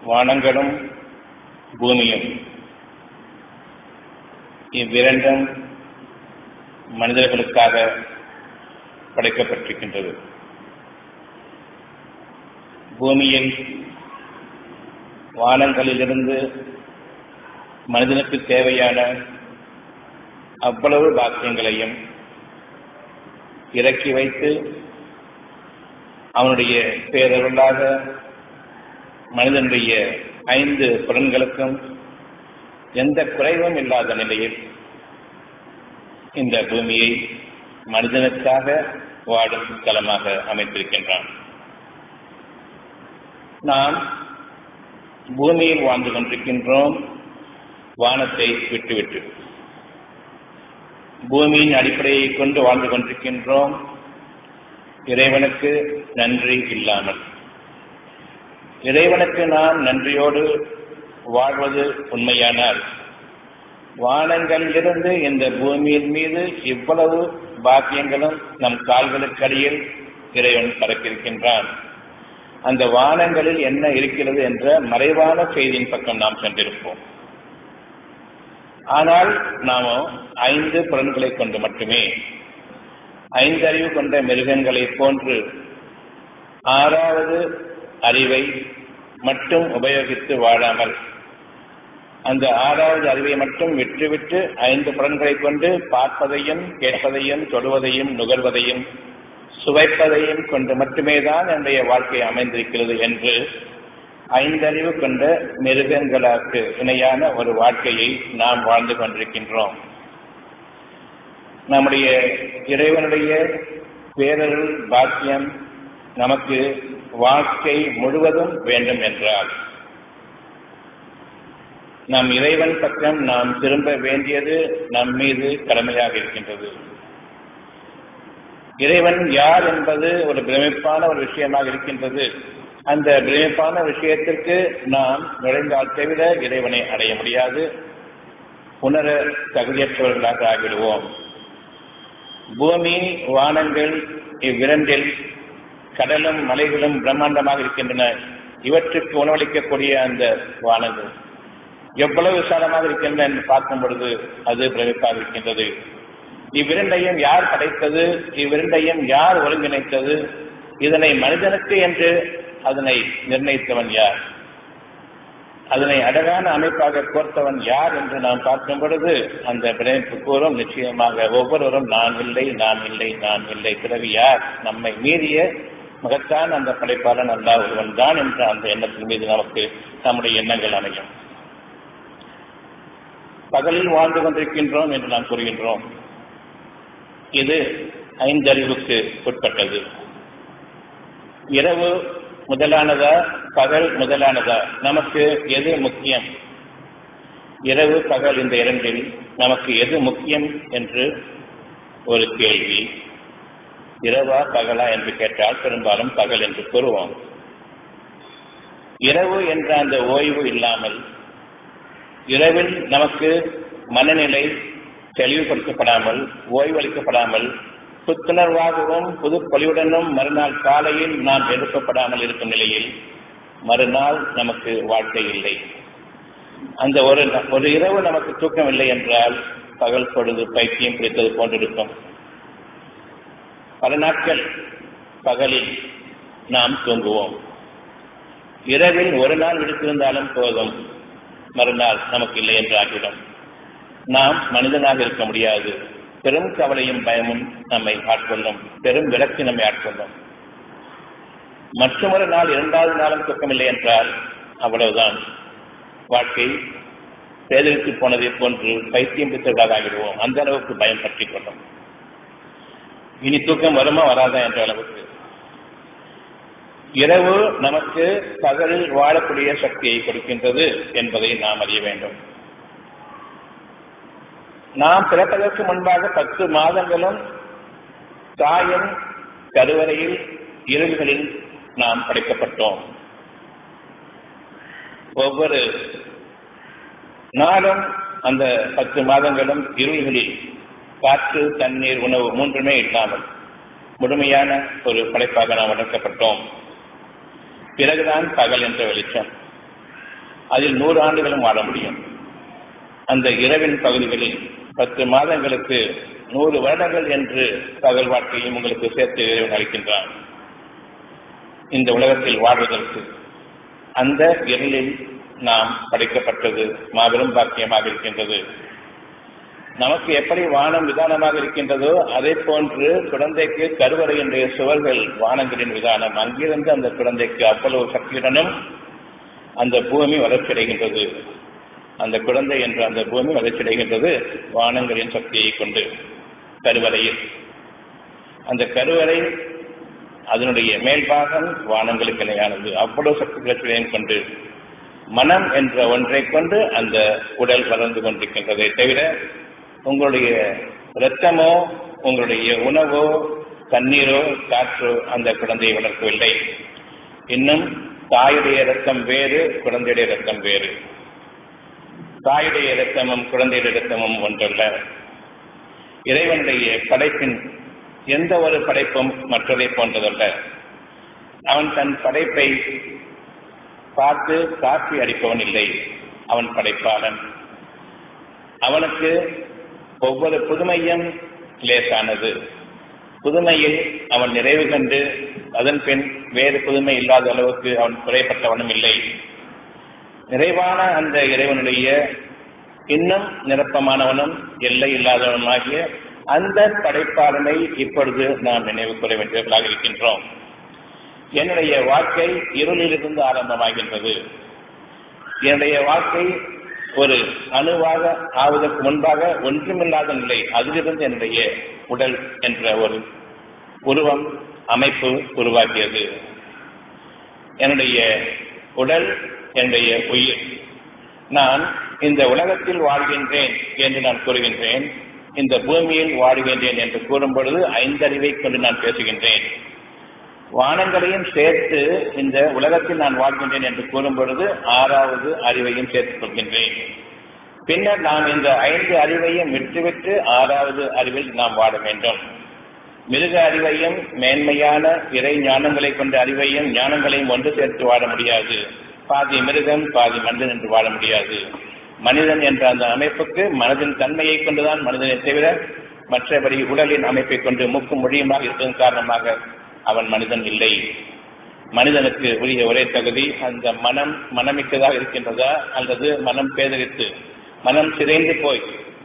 வானங்களும் பூமியும் இவ்விரண்டும் மனிதர்களுக்காக படைக்கப்பட்டிருக்கின்றது பூமியில் வானங்களிலிருந்து மனிதனுக்கு தேவையான அவ்வளவு பாக்கியங்களையும் இறக்கி வைத்து அவனுடைய பேரருளாக மனிதனுடைய ஐந்து புலன்களுக்கும் எந்த குறைவும் இல்லாத நிலையில் இந்த பூமியை மனிதனுக்காக வாடும் தலமாக அமைத்திருக்கின்றான் நாம் பூமியில் வாழ்ந்து கொண்டிருக்கின்றோம் வானத்தை விட்டுவிட்டு பூமியின் அடிப்படையை கொண்டு வாழ்ந்து கொண்டிருக்கின்றோம் இறைவனுக்கு நன்றி இல்லாமல் இறைவனுக்கு நாம் நன்றியோடு வாழ்வது உண்மையானால் வானங்களிலிருந்து இந்த பூமியின் மீது இவ்வளவு பாக்கியங்களும் நம் கால்களுக்கடியில் இறைவன் பறக்கிருக்கின்றான் அந்த வானங்களில் என்ன இருக்கிறது என்ற மறைவான செய்தியின் பக்கம் நாம் சென்றிருப்போம் ஆனால் நாம ஐந்து புலன்களை கொண்டு மட்டுமே ஐந்து அறிவு கொண்ட மிருகங்களைப் போன்று ஆறாவது அறிவை மட்டும் உபயோகித்து வாழாமல் அந்த ஆறாவது அறிவை மட்டும் விட்டுவிட்டு ஐந்து புலன்களை கொண்டு பார்ப்பதையும் கேட்பதையும் தொடுவதையும் நுகர்வதையும் சுவைப்பதையும் கொண்டு மட்டுமே தான் என்னுடைய வாழ்க்கை அமைந்திருக்கிறது என்று ஐந்தறிவு கொண்ட மிருகங்களுக்கு இணையான ஒரு வாழ்க்கையை நாம் வாழ்ந்து கொண்டிருக்கின்றோம் நம்முடைய இறைவனுடைய பேரருள் பாக்கியம் நமக்கு வாழ்க்கை முழுவதும் வேண்டும் என்றால் நம் இறைவன் பக்கம் நாம் திரும்ப வேண்டியது நம் மீது கடமையாக இருக்கின்றது இறைவன் யார் என்பது ஒரு பிரமிப்பான ஒரு விஷயமாக இருக்கின்றது அந்த பிரமிப்பான விஷயத்திற்கு நாம் நுழைந்தால் தவிர இறைவனை அடைய முடியாது உணர தகுதியற்றவர்களாக ஆகிவிடுவோம் பூமி வானங்கள் இவ்விரண்டில் கடலும் மலைகளும் பிரம்மாண்டமாக இருக்கின்றன இவற்றுக்கு உணவளிக்கக்கூடிய அந்த வானங்கள் எவ்வளவு விசாலமாக இருக்கின்றன என்று பார்க்கும் பொழுது அது பிரமிப்பாக இருக்கின்றது இவ்விரண்டையும் யார் படைத்தது இவ்விரண்டையும் யார் ஒருங்கிணைத்தது இதனை மனிதனுக்கு என்று அதனை நிர்ணயித்தவன் யார் அதனை அழகான அமைப்பாக கோர்த்தவன் யார் என்று நாம் பார்க்கும் பொழுது அந்த பிணைப்பு கூறும் நிச்சயமாக ஒவ்வொருவரும் நான் இல்லை நான் இல்லை நான் இல்லை பிறகு யார் நம்மை மீறிய மகத்தான் அந்த படைப்பாளன் அல்லா ஒருவன் தான் என்ற அந்த எண்ணத்தின் மீது நமக்கு நம்முடைய எண்ணங்கள் அமையும் பகலில் வாழ்ந்து கொண்டிருக்கின்றோம் என்று நாம் கூறுகின்றோம் இது ஐந்தறிவுக்கு உட்பட்டது இரவு முதலானதா பகல் முதலானதா நமக்கு எது முக்கியம் இரவு பகல் இந்த இரண்டில் நமக்கு எது முக்கியம் என்று ஒரு கேள்வி இரவா பகலா என்று கேட்டால் பெரும்பாலும் பகல் என்று கூறுவோம் இரவு என்ற அந்த ஓய்வு இல்லாமல் இரவில் நமக்கு மனநிலை தெளிவுபடுத்தப்படாமல் ஓய்வளிக்கப்படாமல் புத்துணர்வாகவும் புது பொலிவுடனும் மறுநாள் காலையில் நாம் எழுப்பப்படாமல் இருக்கும் நிலையில் மறுநாள் நமக்கு வாழ்க்கை இல்லை அந்த ஒரு ஒரு இரவு நமக்கு தூக்கம் இல்லை என்றால் பகல் பொழுது பைத்தியம் பிடித்தது போன்றிருக்கும் பல நாட்கள் பகலில் நாம் தூங்குவோம் இரவில் ஒரு நாள் விடுத்திருந்தாலும் போதும் மறுநாள் நமக்கு இல்லை என்று ஆகிவிடும் நாம் மனிதனாக இருக்க முடியாது பெரும் கவலையும் பயமும் நம்மை ஆட்கொள்ளும் பெரும் விளக்கு நம்மை ஆட்கொள்ளும் மற்றொரு நாள் இரண்டாவது நாளும் துக்கமில்லை என்றால் அவ்வளவுதான் வாழ்க்கை பேதலித்து போனதை போன்று பைத்தியம் பித்தர்களாக ஆகிடுவோம் அந்த அளவுக்கு பயம் பற்றி கொள்ளும் இனி தூக்கம் வருமா வராதா என்ற அளவுக்கு இரவு நமக்கு பகலில் வாழக்கூடிய சக்தியை கொடுக்கின்றது என்பதை நாம் அறிய வேண்டும் நாம் பிறப்பதற்கு முன்பாக பத்து மாதங்களும் தாயின் கருவறையில் இருள்களில் நாம் படைக்கப்பட்டோம் ஒவ்வொரு நாளும் அந்த பத்து மாதங்களும் இருள்களில் காற்று தண்ணீர் உணவு மூன்றுமே இல்லாமல் முழுமையான ஒரு படைப்பாக நாம் வளர்க்கப்பட்டோம் பிறகுதான் பகல் என்ற வெளிச்சம் அதில் நூறு ஆண்டுகளும் வாழ முடியும் அந்த இரவின் பகுதிகளில் பத்து மாதங்களுக்கு நூறு வருடங்கள் என்று பகல் வாழ்க்கையும் உங்களுக்கு சேர்த்து இறைவன் அளிக்கின்றான் இந்த உலகத்தில் வாழ்வதற்கு அந்த இருளில் நாம் படைக்கப்பட்டது மாபெரும் பாக்கியமாக இருக்கின்றது நமக்கு எப்படி வானம் விதானமாக இருக்கின்றதோ அதே போன்று குழந்தைக்கு கருவறையினுடைய சுவர்கள் வானங்களின் விதானம் அங்கிருந்து அந்த குழந்தைக்கு அவ்வளவு சக்தியுடனும் அந்த பூமி வளர்ச்சியடைகின்றது அந்த குழந்தை என்ற அந்த பூமி வளர்ச்சியடைகின்றது வானங்களின் சக்தியை கொண்டு கருவறையில் அந்த கருவறை அதனுடைய மேல்பாகம் வானங்களுக்கு இணையானது அவ்வளவு சக்தி கிளர்ச்சியையும் கொண்டு மனம் என்ற ஒன்றை கொண்டு அந்த உடல் வளர்ந்து கொண்டிருக்கின்றதை தவிர உங்களுடைய இரத்தமோ உங்களுடைய உணவோ தண்ணீரோ காற்றோ அந்த குழந்தையை வளர்க்கவில்லை இன்னும் தாயுடைய இரத்தம் வேறு குழந்தையுடைய இரத்தம் வேறு தாயுடைய இரத்தமும் குழந்தையுடைய இரத்தமும் ஒன்றல்ல இறைவனுடைய படைப்பின் எந்த ஒரு படைப்பும் மற்றதை போன்றதல்ல அவன் தன் படைப்பை பார்த்து காப்பி அடிப்பவன் இல்லை அவன் படைப்பாளன் அவனுக்கு ஒவ்வொரு புதுமையும் லேசானது புதுமையில் அவன் நிறைவு கண்டு அதன் பின் வேறு புதுமை இல்லாத அளவுக்கு அவன் குறைப்பட்டவனும் இல்லை நிறைவான அந்த இறைவனுடைய இன்னும் நிரப்பமானவனும் எல்லை இல்லாதவனுமாகிய அந்த படைப்பாளனை இப்பொழுது நாம் நினைவு கூற வேண்டியவர்களாக இருக்கின்றோம் என்னுடைய வாழ்க்கை இருளிலிருந்து ஆரம்பமாகின்றது என்னுடைய வாழ்க்கை ஒரு அணுவாக ஆவதற்கு முன்பாக ஒன்றுமில்லாத நிலை அதிலிருந்து என்னுடைய உடல் என்ற ஒரு உருவம் அமைப்பு உருவாக்கியது என்னுடைய உடல் என்னுடைய உயிர் நான் இந்த உலகத்தில் வாழ்கின்றேன் என்று நான் கூறுகின்றேன் இந்த பூமியில் வாழ்கின்றேன் என்று கூறும் பொழுது ஐந்தறிவை கொண்டு நான் பேசுகின்றேன் வானங்களையும் சேர்த்து இந்த உலகத்தில் நான் வாழ்கின்றேன் என்று கூறும் பொழுது ஆறாவது அறிவையும் சேர்த்துக் கொள்கின்றேன் பின்னர் நாம் இந்த ஐந்து அறிவையும் விட்டுவிட்டு ஆறாவது அறிவில் நாம் வாழ வேண்டும் மிருக அறிவையும் மேன்மையான இறை ஞானங்களை கொண்ட அறிவையும் ஞானங்களையும் ஒன்று சேர்த்து வாழ முடியாது பாதி மிருகம் பாதி மனிதன் என்று வாழ முடியாது மனிதன் என்ற அந்த அமைப்புக்கு மனதின் தன்மையை கொண்டுதான் மனிதனை தவிர மற்றபடி உடலின் அமைப்பை கொண்டு முக்கும் மொழியுமாக இருப்பதன் காரணமாக அவன் மனிதன் இல்லை மனிதனுக்கு உரிய ஒரே தகுதி அந்த மனம் மனமிக்கதாக இருக்கின்றதா அல்லது மனம் பேதரித்து மனம் சிதைந்து போய்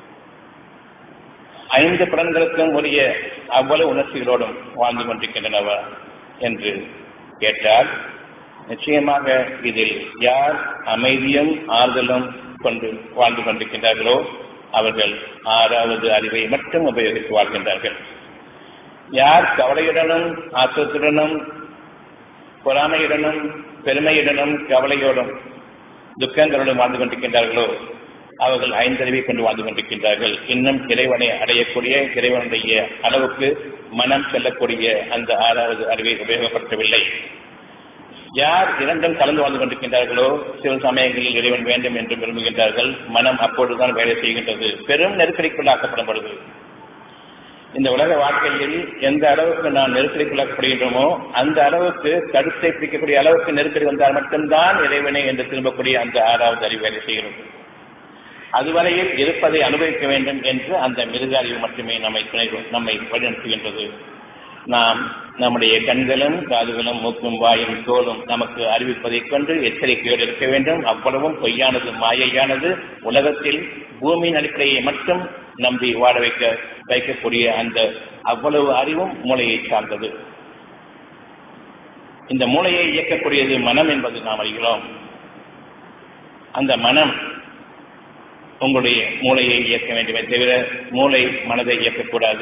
ஐந்து புலன்களுக்கும் உரிய அவ்வளவு உணர்ச்சிகளோடும் வாழ்ந்து கொண்டிருக்கின்றனவா என்று கேட்டால் நிச்சயமாக இதில் யார் அமைதியும் ஆறுதலும் கொண்டு வாழ்ந்து கொண்டிருக்கின்றார்களோ அவர்கள் ஆறாவது அறிவை மட்டும் உபயோகித்து வாழ்கின்றார்கள் யார் கவலையுடனும் ஆத்திரத்துடனும் பொறாமையுடனும் பெருமையுடனும் கவலையோடும் துக்கங்களுடன் வாழ்ந்து கொண்டிருக்கின்றார்களோ அவர்கள் ஐந்தறிவை கொண்டு வாழ்ந்து கொண்டிருக்கின்றார்கள் இன்னும் இறைவனை அடையக்கூடிய இறைவனுடைய அளவுக்கு மனம் செல்லக்கூடிய அந்த ஆறாவது அறிவை உபயோகப்படுத்தவில்லை யார் இரண்டும் கலந்து வாழ்ந்து கொண்டிருக்கின்றார்களோ சில சமயங்களில் இறைவன் வேண்டும் என்று விரும்புகின்றார்கள் மனம் அப்பொழுதுதான் வேலை செய்கின்றது பெரும் நெருக்கடிக்குள்ளாக்கப்படும் பொழுது இந்த உலக வாழ்க்கையில் எந்த அளவுக்கு நாம் நெருக்கடிக்குள்ளாக்கப்படுகின்றோமோ அந்த அளவுக்கு கருத்தை பிடிக்கக்கூடிய அளவுக்கு நெருக்கடி வந்தால் மட்டும்தான் இறைவனை என்று திரும்பக்கூடிய அந்த ஆறாவது அறிவு வேலை செய்கிறது அதுவரையில் இருப்பதை அனுபவிக்க வேண்டும் என்று அந்த மிருக அறிவு மட்டுமே நம்மை துணை நம்மை வழிநடத்துகின்றது நாம் நம்முடைய கண்களும் காதுகளும் மூக்கும் வாயும் தோலும் நமக்கு அறிவிப்பதைக் கொண்டு எச்சரிக்கையோடு இருக்க வேண்டும் அவ்வளவும் பொய்யானது மாயையானது உலகத்தில் பூமியின் அடிப்படையை மட்டும் நம்பி வாழ வைக்க வைக்கக்கூடிய அந்த அவ்வளவு அறிவும் மூளையை சார்ந்தது இந்த மூளையை இயக்கக்கூடியது மனம் என்பது நாம் அறிகிறோம் அந்த மனம் உங்களுடைய மூளையை இயக்க வேண்டுமே தவிர மூளை மனதை இயக்கக்கூடாது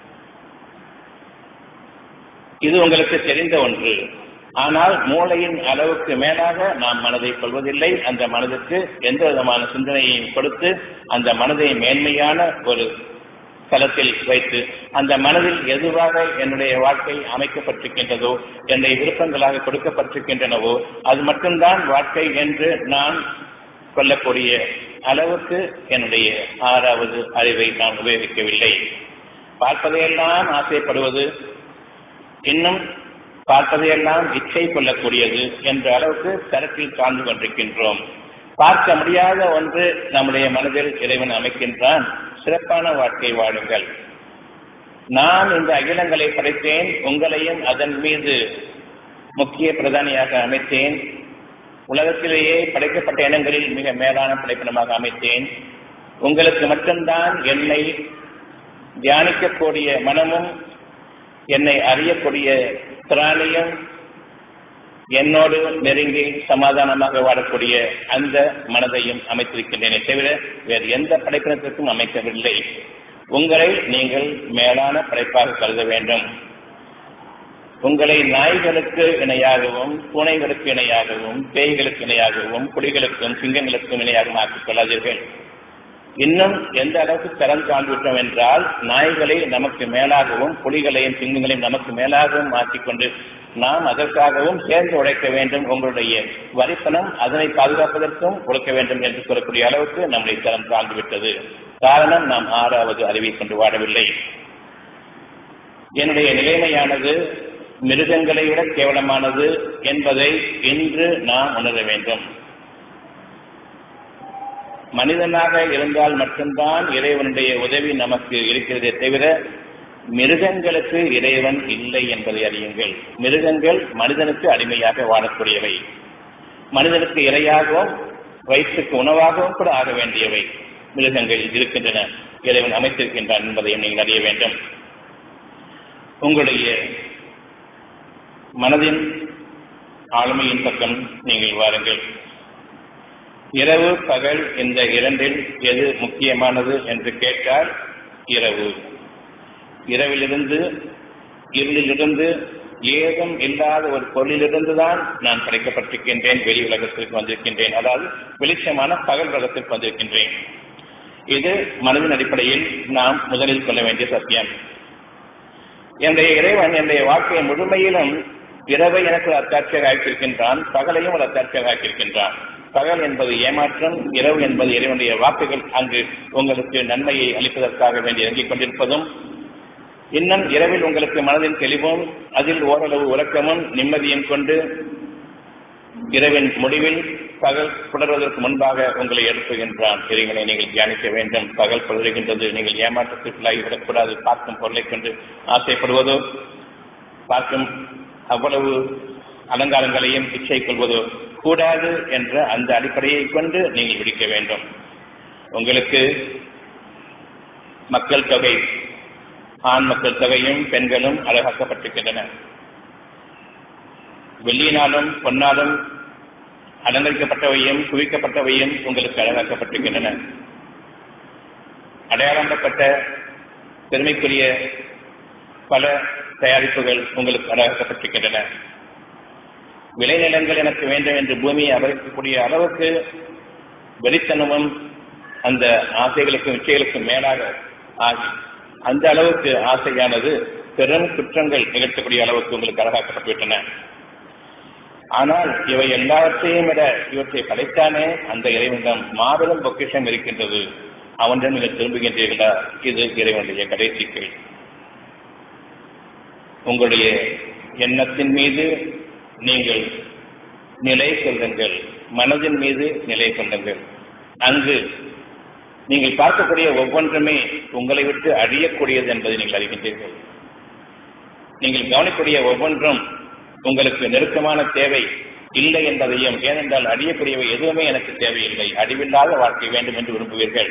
இது உங்களுக்கு தெரிந்த ஒன்று ஆனால் மூளையின் அளவுக்கு மேலாக நாம் மனதை கொள்வதில்லை அந்த மனதுக்கு எந்த விதமான சிந்தனையையும் கொடுத்து அந்த மனதை மேன்மையான ஒரு தளத்தில் வைத்து அந்த மனதில் எதுவாக என்னுடைய வாழ்க்கை அமைக்கப்பட்டிருக்கின்றதோ என்னுடைய விருப்பங்களாக கொடுக்கப்பட்டிருக்கின்றனவோ அது மட்டும்தான் வாழ்க்கை என்று நான் கொள்ளக்கூடிய அளவுக்கு என்னுடைய ஆறாவது அறிவை நான் உபயோகிக்கவில்லை பார்ப்பதையெல்லாம் ஆசைப்படுவது இன்னும் பார்ப்பதையெல்லாம் இச்சை கொள்ளக்கூடியது என்ற அளவுக்கு தரத்தில் சார்ந்து கொண்டிருக்கின்றோம் பார்க்க முடியாத ஒன்று நம்முடைய மனதில் இறைவன் அமைக்கின்றான் சிறப்பான வாழ்க்கை வாழுங்கள் நான் இந்த அகிலங்களை படைத்தேன் உங்களையும் அதன் மீது முக்கிய பிரதானியாக அமைத்தேன் உலகத்திலேயே படைக்கப்பட்ட இனங்களில் மிக மேலான படைப்பினமாக அமைத்தேன் உங்களுக்கு மட்டும்தான் என்னை தியானிக்கக்கூடிய மனமும் என்னை அறியக்கூடிய திராணியும் என்னோடு நெருங்கி சமாதானமாக வாழக்கூடிய அந்த மனதையும் அமைத்திருக்கின்றேனே தவிர வேறு எந்த படைப்பினத்திற்கும் அமைக்கவில்லை உங்களை நீங்கள் மேலான படைப்பாக கருத வேண்டும் உங்களை நாய்களுக்கு இணையாகவும் பூனைகளுக்கு இணையாகவும் பேய்களுக்கு இணையாகவும் புலிகளுக்கும் சிங்கங்களுக்கும் இணையாகவும் ஆக்கிக் கொள்ளாதீர்கள் இன்னும் எந்த அளவுக்கு தரம் தாழ்ந்துவிட்டோம் என்றால் நாய்களை நமக்கு மேலாகவும் புலிகளையும் சிங்கங்களையும் நமக்கு மேலாகவும் மாற்றிக்கொண்டு நாம் அதற்காகவும் சேர்ந்து உழைக்க வேண்டும் உங்களுடைய வரிப்பணம் அதனை பாதுகாப்பதற்கும் உழைக்க வேண்டும் என்று சொல்லக்கூடிய அளவுக்கு நம்முடைய தரம் தாழ்ந்துவிட்டது காரணம் நாம் ஆறாவது அறிவை கொண்டு வாழவில்லை என்னுடைய நிலைமையானது மிருகங்களை விட கேவலமானது என்பதை இன்று நாம் உணர வேண்டும் மனிதனாக இருந்தால் மட்டும்தான் இறைவனுடைய உதவி நமக்கு இருக்கிறதே தவிர மிருகங்களுக்கு இறைவன் இல்லை என்பதை அறியுங்கள் மிருகங்கள் மனிதனுக்கு அடிமையாக வாழக்கூடியவை மனிதனுக்கு இரையாகவும் வயிற்றுக்கு உணவாகவும் கூட ஆக வேண்டியவை மிருகங்கள் இருக்கின்றன இறைவன் அமைத்திருக்கின்றான் என்பதையும் நீங்கள் அறிய வேண்டும் உங்களுடைய மனதின் ஆளுமையின் பக்கம் நீங்கள் வாருங்கள் இரவு பகல் இந்த இரண்டில் எது முக்கியமானது என்று கேட்டால் இரவு இரவிலிருந்து இருளிலிருந்து ஏதும் இல்லாத ஒரு பொருளிலிருந்து தான் நான் படைக்கப்பட்டிருக்கின்றேன் வெளி உலகத்திற்கு வந்திருக்கின்றேன் அதாவது வெளிச்சமான பகல் உலகத்திற்கு வந்திருக்கின்றேன் இது மனதின் அடிப்படையில் நாம் முதலில் கொள்ள வேண்டிய சத்தியம் என்னுடைய இறைவன் என்னுடைய வாழ்க்கையை முழுமையிலும் இரவை எனக்கு ஒரு அத்தாட்சியாக ஆக்கியிருக்கின்றான் பகலையும் ஒரு அத்தாட்சியாக ஆக்கியிருக்கின்றான் பகல் என்பது ஏமாற்றம் இரவு என்பது இறைவனுடைய வாக்குகள் அங்கு உங்களுக்கு நன்மையை அளிப்பதற்காக வேண்டி இறங்கிக் கொண்டிருப்பதும் இன்னும் இரவில் உங்களுக்கு மனதின் தெளிவும் அதில் ஓரளவு உறக்கமும் நிம்மதியும் கொண்டு இரவின் முடிவில் பகல் புலர்வதற்கு முன்பாக உங்களை எழுப்புகின்றான் இறைவனை நீங்கள் தியானிக்க வேண்டும் பகல் புலருகின்றது நீங்கள் ஏமாற்றத்திற்குள்ளாகி விடக்கூடாது பார்க்கும் பொருளை கொண்டு ஆசைப்படுவதோ பார்க்கும் அவ்வளவு அலங்காரங்களையும் பிச்சை கொள்வதோ கூடாது என்ற அந்த அடிப்படையை கொண்டு நீங்கள் விடிக்க வேண்டும் உங்களுக்கு மக்கள் தொகை ஆண் மக்கள் தொகையும் பெண்களும் அழகாக்கப்பட்டிருக்கின்றன வெள்ளியினாலும் பொன்னாலும் அலங்கரிக்கப்பட்டவையும் குவிக்கப்பட்டவையும் உங்களுக்கு அழகாக்கப்பட்டிருக்கின்றன அடையாளப்பட்ட பெருமைக்குரிய பல தயாரிப்புகள் உங்களுக்கு அழகாக்கப்பட்டிருக்கின்றன விளைநிலங்கள் எனக்கு வேண்டும் என்று பூமியை அபகரிக்கக்கூடிய அளவுக்கு வெறித்தனமும் அந்த ஆசைகளுக்கும் இச்சைகளுக்கும் மேலாக ஆகி அந்த அளவுக்கு ஆசையானது பெரும் குற்றங்கள் நிகழ்த்தக்கூடிய அளவுக்கு உங்களுக்கு அழகாக்கப்பட்டுவிட்டன ஆனால் இவை எல்லாவற்றையும் விட இவற்றை படைத்தானே அந்த இறைவனிடம் மாபெரும் பொக்கிஷம் இருக்கின்றது அவனிடம் நீங்கள் திரும்புகின்றீர்களா இது இறைவனுடைய கடைசி கேள்வி உங்களுடைய எண்ணத்தின் மீது நீங்கள் நிலை கொள்ளுங்கள் மனதின் மீது நிலை கொள்ளுங்கள் அங்கு நீங்கள் பார்க்கக்கூடிய ஒவ்வொன்றுமே உங்களை விட்டு அழியக்கூடியது என்பதை நீங்கள் அறிகின்றீர்கள் நீங்கள் கவனிக்கூடிய ஒவ்வொன்றும் உங்களுக்கு நெருக்கமான தேவை இல்லை என்பதையும் ஏனென்றால் அழியக்கூடியவை எதுவுமே எனக்கு தேவையில்லை அழிவில்லாத வாழ்க்கை வேண்டும் என்று விரும்புவீர்கள்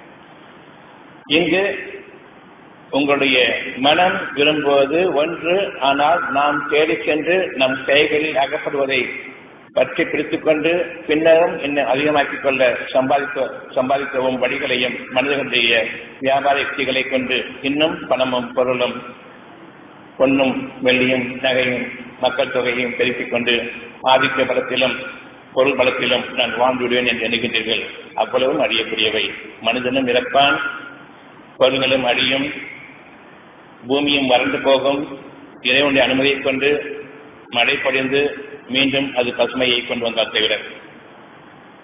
இங்கு உங்களுடைய மனம் விரும்புவது ஒன்று ஆனால் நாம் தேடி சென்று நம் கைகளில் அகப்படுவதை பற்றி பிடித்துக் கொண்டு பின்னரும் இன்னும் அதிகமாக்கிக் கொள்ள சம்பாதிக்க சம்பாதிக்கவும் வழிகளையும் மனிதர்களுடைய வியாபார யுக்திகளை கொண்டு இன்னும் பணமும் பொருளும் பொன்னும் வெள்ளியும் நகையும் மக்கள் தொகையையும் பெருக்கிக் கொண்டு ஆதிக்க பலத்திலும் பொருள் பலத்திலும் நான் வாழ்ந்து விடுவேன் என்று எண்ணுகின்றீர்கள் அவ்வளவும் அழியக்கூடியவை மனிதனும் இறப்பான் பொருள்களும் அழியும் பூமியும் வறண்டு போகும் இறைவனுடைய அனுமதியைக் கொண்டு மழை பொழிந்து மீண்டும் அது பசுமையை கொண்டு வந்தால் தவிர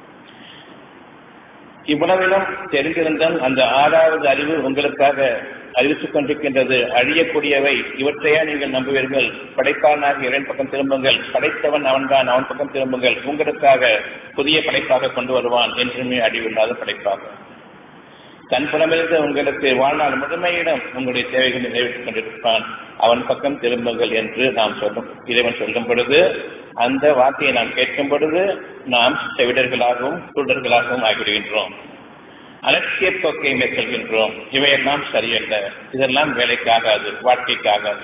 இவ்வளவிலும் தெரிந்திருந்தும் அந்த ஆறாவது அறிவு உங்களுக்காக அறிவித்துக் கொண்டிருக்கின்றது அழியக்கூடியவை இவற்றையா நீங்கள் நம்புவீர்கள் படைப்பானாக இறைவன் பக்கம் திரும்புங்கள் படைத்தவன் அவன்தான் அவன் பக்கம் திரும்புங்கள் உங்களுக்காக புதிய படைப்பாக கொண்டு வருவான் என்றுமே அழிவில்லாத படைப்பாக தன் புறமிருந்து உங்களுக்கு வாழ்நாள் முழுமையிடம் உங்களுடைய தேவைகளை நிறைவேற்றிக் கொண்டிருப்பான் அவன் பக்கம் திரும்புங்கள் என்று நாம் சொல்லும் இறைவன் சொல்லும் பொழுது அந்த வார்த்தையை நாம் கேட்கும் பொழுது நாம் செவிடர்களாகவும் குருடர்களாகவும் ஆகிவிடுகின்றோம் அலட்சிய போக்கை மேற்கொள்கின்றோம் இவையெல்லாம் சரியல்ல இதெல்லாம் வேலைக்காகாது வாழ்க்கைக்காகாது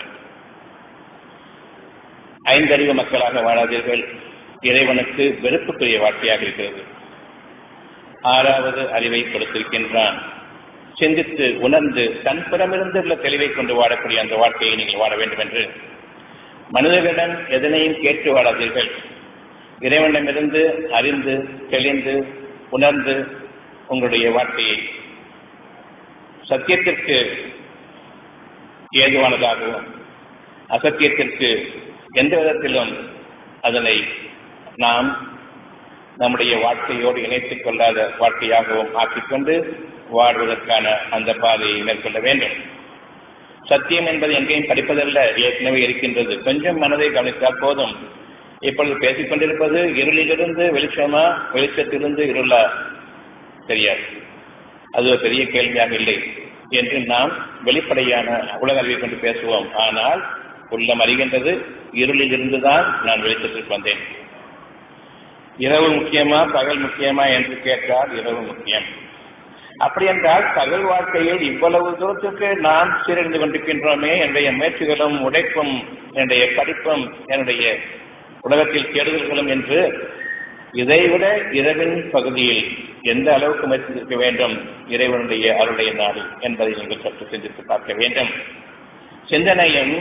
ஐந்தறிவு மக்களாக வாழாதீர்கள் இறைவனுக்கு வெறுப்புக்குரிய வாழ்க்கையாக இருக்கிறது ஆறாவது அறிவை கொடுத்திருக்கின்றான் சிந்தித்து உணர்ந்து தன் புறமிருந்து உள்ள தெளிவை கொண்டு வாழக்கூடிய அந்த வாழ்க்கையை நீங்கள் வாழ வேண்டும் என்று மனிதர்களிடம் எதனையும் கேட்டு வாழாதீர்கள் இறைவனிடமிருந்து அறிந்து தெளிந்து உணர்ந்து உங்களுடைய வாழ்க்கையை சத்தியத்திற்கு ஏதுவானதாகவும் அசத்தியத்திற்கு எந்த விதத்திலும் அதனை நாம் நம்முடைய வாழ்க்கையோடு இணைத்துக் கொள்ளாத வாழ்க்கையாகவும் ஆக்கிக்கொண்டு வாழ்வதற்கான அந்த பாதையை மேற்கொள்ள வேண்டும் சத்தியம் என்பது எங்கேயும் படிப்பதல்ல ஏற்கனவே இருக்கின்றது கொஞ்சம் மனதை கவனித்தால் போதும் இப்பொழுது பேசிக் கொண்டிருப்பது இருளிலிருந்து வெளிச்சமா வெளிச்சத்திலிருந்து இருளா தெரியாது அது ஒரு பெரிய கேள்வியாக இல்லை என்று நாம் வெளிப்படையான உலக அறிவை கொண்டு பேசுவோம் ஆனால் உள்ளம் அறிகின்றது இருளில் இருந்துதான் நான் வெளிச்சத்திற்கு வந்தேன் இரவு முக்கியமா பகல் முக்கியமா என்று கேட்டால் இரவு முக்கியம் அப்படி என்றால் பகல் வாழ்க்கையில் இவ்வளவு தூரத்துக்கு நாம் சீரழிந்து கொண்டிருக்கின்றோமே என்னுடைய முயற்சிகளும் உடைப்பும் என்னுடைய படிப்பும் என்னுடைய உலகத்தில் கெடுதல்களும் என்று இதைவிட இரவின் பகுதியில் எந்த அளவுக்கு முயற்சித்திருக்க வேண்டும் இறைவனுடைய அருடைய நாடு என்பதை நீங்கள் சற்று சிந்தித்து பார்க்க வேண்டும் சிந்தனையும்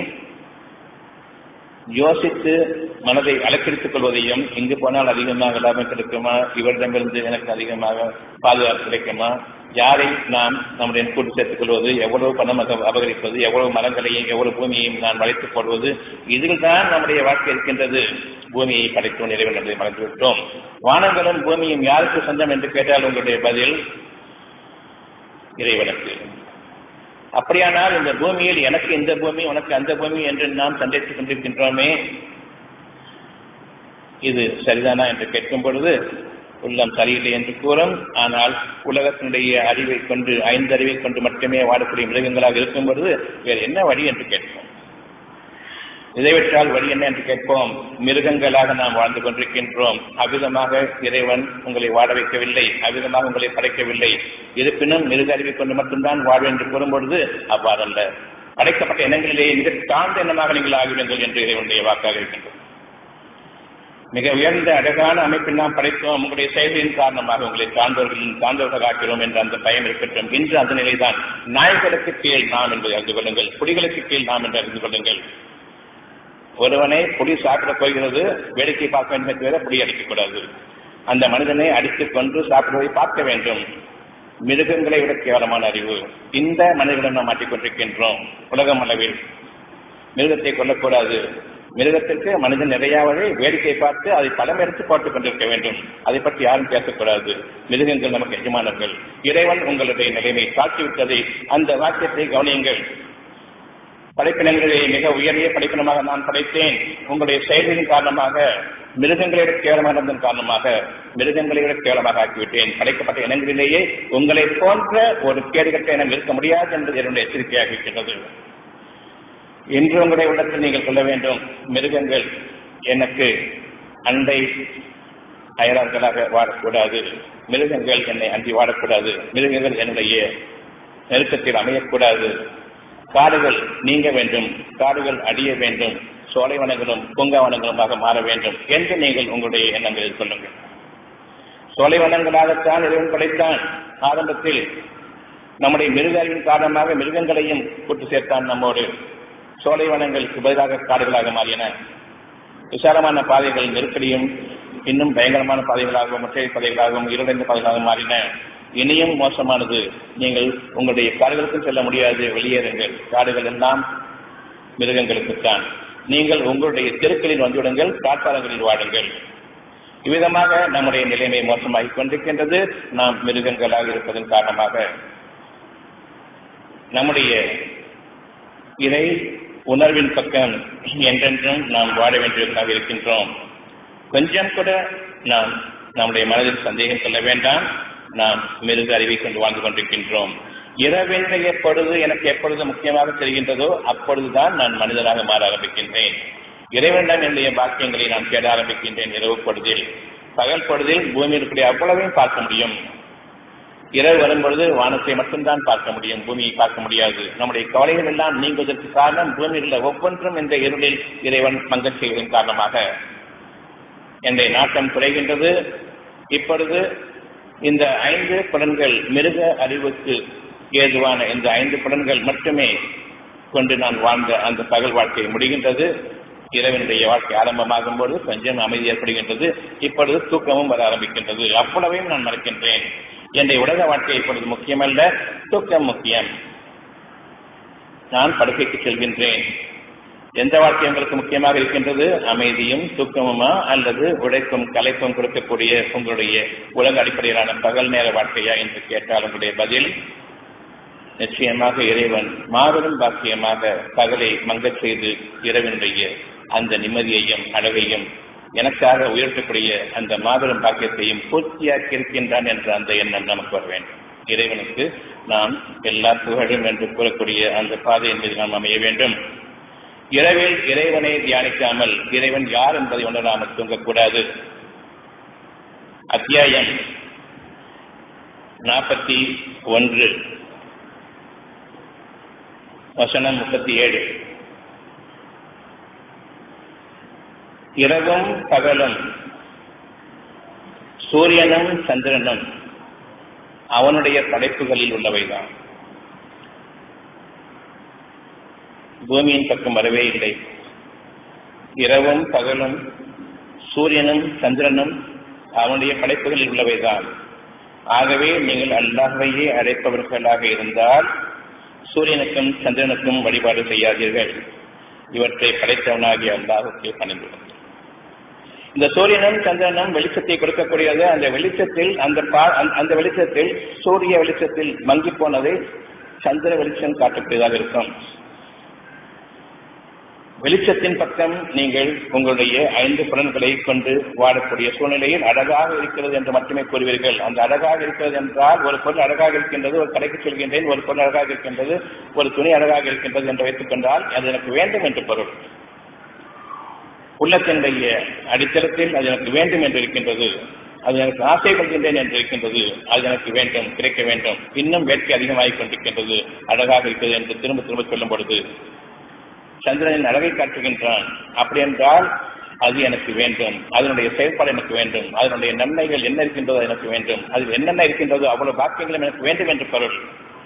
யோசித்து மனதை அலக்கடித்துக் கொள்வதையும் இங்கு போனால் அதிகமாக லாபம் கிடைக்குமா இவரிடமிருந்து எனக்கு அதிகமாக பாதுகாப்பு கிடைக்குமா யாரை நாம் நம்முடைய கூட்டு சேர்த்துக் கொள்வது எவ்வளவு பணம் அபகரிப்பது எவ்வளவு மரங்களையும் எவ்வளவு பூமியையும் நான் வளைத்துக் கொள்வது இதில் தான் நம்முடைய வாழ்க்கை இருக்கின்றது பூமியை படைத்தோம் இறைவன் என்பதை மறந்துவிட்டோம் வானங்களும் பூமியும் யாருக்கு சொந்தம் என்று கேட்டால் உங்களுடைய பதில் இறைவனுக்கு அப்படியானால் இந்த பூமியில் எனக்கு இந்த பூமி உனக்கு அந்த பூமி என்று நாம் சண்டைத்துக் கொண்டிருக்கின்றோமே இது சரிதானா என்று கேட்கும் பொழுது உள்ளம் சரியில்லை என்று கூறும் ஆனால் உலகத்தினுடைய அறிவை கொண்டு ஐந்து அறிவை கொண்டு மட்டுமே வாழக்கூடிய மிருகங்களாக இருக்கும் பொழுது வேறு என்ன வழி என்று கேட்போம் இதைவிட்டால் வழி என்ன என்று கேட்போம் மிருகங்களாக நாம் வாழ்ந்து கொண்டிருக்கின்றோம் அவ்விதமாக இறைவன் உங்களை வாழ வைக்கவில்லை அவ்விதமாக உங்களை படைக்கவில்லை இருப்பினும் மிருக அறிவை கொண்டு மட்டும்தான் வாழ்வு என்று கூறும்பொழுது அவ்வாறல்ல படைக்கப்பட்ட எண்ணங்களிலேயே மிக தாழ்ந்த எண்ணமாக நீங்கள் ஆகிவிடுங்கள் என்று இறைவனுடைய வாக்காக இருக்கின்றது மிக உயர்ந்த அழகான அமைப்பில் நாம் படைத்தோம் உங்களுடைய செயல்களின் காரணமாக உங்களை தாழ்ந்தவர்களின் தாழ்ந்தவர்கள் ஆக்கிறோம் என்ற அந்த பயம் இருக்கட்டும் இன்று அந்த நிலைதான் நாய்களுக்கு கீழ் நாம் என்பதை அறிந்து கொள்ளுங்கள் புலிகளுக்கு கீழ் நாம் என்று அறிந்து கொள்ளுங்கள் ஒருவனை புலி சாப்பிட போகிறது வேடிக்கை பார்க்க வேண்டும் தவிர புலி அடிக்கக்கூடாது அந்த மனிதனை அடித்துக் கொண்டு சாப்பிடுவதை பார்க்க வேண்டும் மிருகங்களை விட கேவலமான அறிவு இந்த மனிதர்களை நாம் மாட்டிக்கொண்டிருக்கின்றோம் உலகம் அளவில் மிருகத்தை கொல்லக்கூடாது மிருகத்திற்கு மனிதன் நிறையாவதை வேடிக்கை பார்த்து அதை பலம் எடுத்து போட்டுக் கொண்டிருக்க வேண்டும் அதை பற்றி யாரும் பேசக்கூடாது மிருகங்கள் நமக்கு எஜமானர்கள் இறைவன் உங்களுடைய நிலைமை தாக்கிவிட்டதை அந்த வாக்கியத்தை கவனியுங்கள் படைப்பினங்களே மிக உயரிய படைப்பினமாக நான் படைத்தேன் உங்களுடைய செயல்களின் காரணமாக மிருகங்களை விட கேவலமானதன் காரணமாக மிருகங்களை விட கேவலமாக ஆக்கிவிட்டேன் படைக்கப்பட்ட இனங்களிலேயே உங்களை போன்ற ஒரு கேடுகட்ட இனம் இருக்க முடியாது என்பது என்னுடைய எச்சரிக்கையாக இருக்கின்றது இன்று உங்களுடைய உள்ளத்தில் நீங்கள் சொல்ல வேண்டும் மிருகங்கள் எனக்கு அண்டை அயலார்களாக வாழக்கூடாது மிருகங்கள் என்னை அன்றி வாழக்கூடாது மிருகங்கள் என்னுடைய நெருக்கத்தில் அமையக்கூடாது காடுகள் நீங்க வேண்டும் காடுகள் அடிய வேண்டும் சோலைவனங்களும் பூங்காவனங்களுமாக மாற வேண்டும் என்று நீங்கள் உங்களுடைய எண்ணங்களில் சொல்லுங்கள் சோலைவனங்களாகத்தான் இறைவன் படைத்தான் ஆரம்பத்தில் நம்முடைய மிருக அறிவின் காரணமாக மிருகங்களையும் கூட்டு சேர்த்தான் நம்மோடு சோலைவனங்களுக்கு பதிலாக காடுகளாக மாறின விசாலமான பாதைகள் நெருக்கடியும் இன்னும் பயங்கரமான பாதைகளாகவும் முற்றை பாதைகளாகவும் இருளைந்த பாதைகளாக மாறின இனியும் மோசமானது நீங்கள் உங்களுடைய காடுகளுக்கும் செல்ல முடியாது வெளியேறுங்கள் காடுகள் எல்லாம் மிருகங்களுக்குத்தான் நீங்கள் உங்களுடைய தெருக்களில் வந்துவிடுங்கள் காட்டாளங்களில் வாடுங்கள் இவ்விதமாக நம்முடைய நிலைமை மோசமாகிக் கொண்டிருக்கின்றது நாம் மிருகங்களாக இருப்பதன் காரணமாக நம்முடைய இறை உணர்வின் பக்கம் என்றென்றும் நாம் வாழ வேண்டியவர்களாக இருக்கின்றோம் கொஞ்சம் கூட நாம் நம்முடைய மனதில் சந்தேகம் கொள்ள வேண்டாம் நாம் மிருக அறிவை கொண்டு வாழ்ந்து கொண்டிருக்கின்றோம் இரவென்றைய பொழுது எனக்கு எப்பொழுது முக்கியமாக தெரிகின்றதோ அப்பொழுதுதான் நான் மனிதனாக மாற ஆரம்பிக்கின்றேன் இறைவனிடம் என்னுடைய பாக்கியங்களை நான் தேட ஆரம்பிக்கின்றேன் இரவு பொழுதில் பகல் பொழுதில் பூமியில் இருக்கக்கூடிய அவ்வளவையும் பார்க்க முடியும் இரவு வரும்பொழுது வானத்தை மட்டும்தான் பார்க்க முடியும் பூமியை பார்க்க முடியாது நம்முடைய கவலைகள் எல்லாம் நீங்குவதற்கு காரணம் பூமியில் உள்ள ஒவ்வொன்றும் இந்த இருளில் இறைவன் மங்கச் செய்வதன் காரணமாக என்னுடைய நாட்டம் குறைகின்றது இப்பொழுது இந்த ஐந்து புலன்கள் மிருக அறிவுக்கு ஏதுவான இந்த ஐந்து புலன்கள் மட்டுமே கொண்டு நான் வாழ்ந்த அந்த பகல் வாழ்க்கை முடிகின்றது இறைவனுடைய வாழ்க்கை ஆரம்பமாகும் போது கொஞ்சம் அமைதி ஏற்படுகின்றது இப்பொழுது தூக்கமும் வர ஆரம்பிக்கின்றது அவ்வளவையும் நான் மறக்கின்றேன் என்னுடைய உலக வாழ்க்கை இப்பொழுது முக்கியமல்ல தூக்கம் முக்கியம் நான் படுக்கைக்கு செல்கின்றேன் எந்த வாழ்க்கை உங்களுக்கு முக்கியமாக இருக்கின்றது அமைதியும் தூக்கமுமா அல்லது உழைப்பும் கலைப்பும் கொடுக்கக்கூடிய உங்களுடைய உலக அடிப்படையிலான பகல் நேர வாழ்க்கையா என்று கேட்டால் உங்களுடைய பதில் நிச்சயமாக இறைவன் மாபெரும் பாக்கியமாக பகலை மங்கச் செய்து இரவினுடைய அந்த நிம்மதியையும் அழகையும் எனக்காக உயர்த்தக்கூடிய அந்த மாபெரும் பாக்கியத்தையும் பூர்த்தியாக்கி இருக்கின்றான் என்ற அந்த எண்ணம் நமக்கு வர வேண்டும் இறைவனுக்கு நாம் எல்லா புகழும் என்று கூறக்கூடிய அந்த பாதையின் மீது நாம் அமைய வேண்டும் இரவில் இறைவனை தியானிக்காமல் இறைவன் யார் என்பதை உணராமல் தூங்கக்கூடாது அத்தியாயம் நாற்பத்தி ஒன்று வசனம் முப்பத்தி ஏழு இரவும் பகலும் சூரியனும் சந்திரனும் அவனுடைய படைப்புகளில் உள்ளவைதான் பூமியின் பக்கம் வரவே இல்லை இரவும் பகலும் சூரியனும் சந்திரனும் அவனுடைய படைப்புகளில் உள்ளவைதான் ஆகவே நீங்கள் அல்லாஹையே அழைப்பவர்களாக இருந்தால் சூரியனுக்கும் சந்திரனுக்கும் வழிபாடு செய்யாதீர்கள் இவற்றை படைத்தவனாகிய அல்லாஹுக்கு பணிந்துள்ளது இந்த சூரியனும் சந்திரனும் வெளிச்சத்தை கொடுக்கக்கூடியது அந்த வெளிச்சத்தில் அந்த அந்த வெளிச்சத்தில் சூரிய வெளிச்சத்தில் மங்கி போனதை சந்திர வெளிச்சம் காட்டக்கூடியதாக இருக்கும் வெளிச்சத்தின் பக்கம் நீங்கள் உங்களுடைய ஐந்து புலன்களை கொண்டு வாழக்கூடிய சூழ்நிலையில் அழகாக இருக்கிறது என்று மட்டுமே கூறுவீர்கள் அந்த அழகாக இருக்கிறது என்றால் ஒரு பொருள் அழகாக இருக்கின்றது ஒரு கடைக்கு செல்கின்றேன் ஒரு பொருள் அழகாக இருக்கின்றது ஒரு துணி அழகாக இருக்கின்றது என்று வைத்துக் கொண்டால் அது எனக்கு வேண்டும் என்று பொருள் உள்ளத்தினுடைய அடித்தளத்தில் அது எனக்கு வேண்டும் என்று இருக்கின்றது அது எனக்கு ஆசைப்படுகின்றேன் என்று இருக்கின்றது அது எனக்கு வேண்டும் கிடைக்க வேண்டும் இன்னும் வேட்கை அதிகமாகிக் கொண்டிருக்கின்றது அழகாக இருக்கிறது என்று திரும்ப திரும்ப சொல்லும் பொழுது சந்திரனின் அழகை காட்டுகின்றான் அப்படி என்றால் அது எனக்கு வேண்டும் அதனுடைய செயல்பாடு எனக்கு வேண்டும் அதனுடைய நன்மைகள் என்ன இருக்கின்றதோ எனக்கு வேண்டும் அதில் என்னென்ன இருக்கின்றதோ அவ்வளவு பாக்கியங்களும் எனக்கு வேண்டும் என்று பொருள்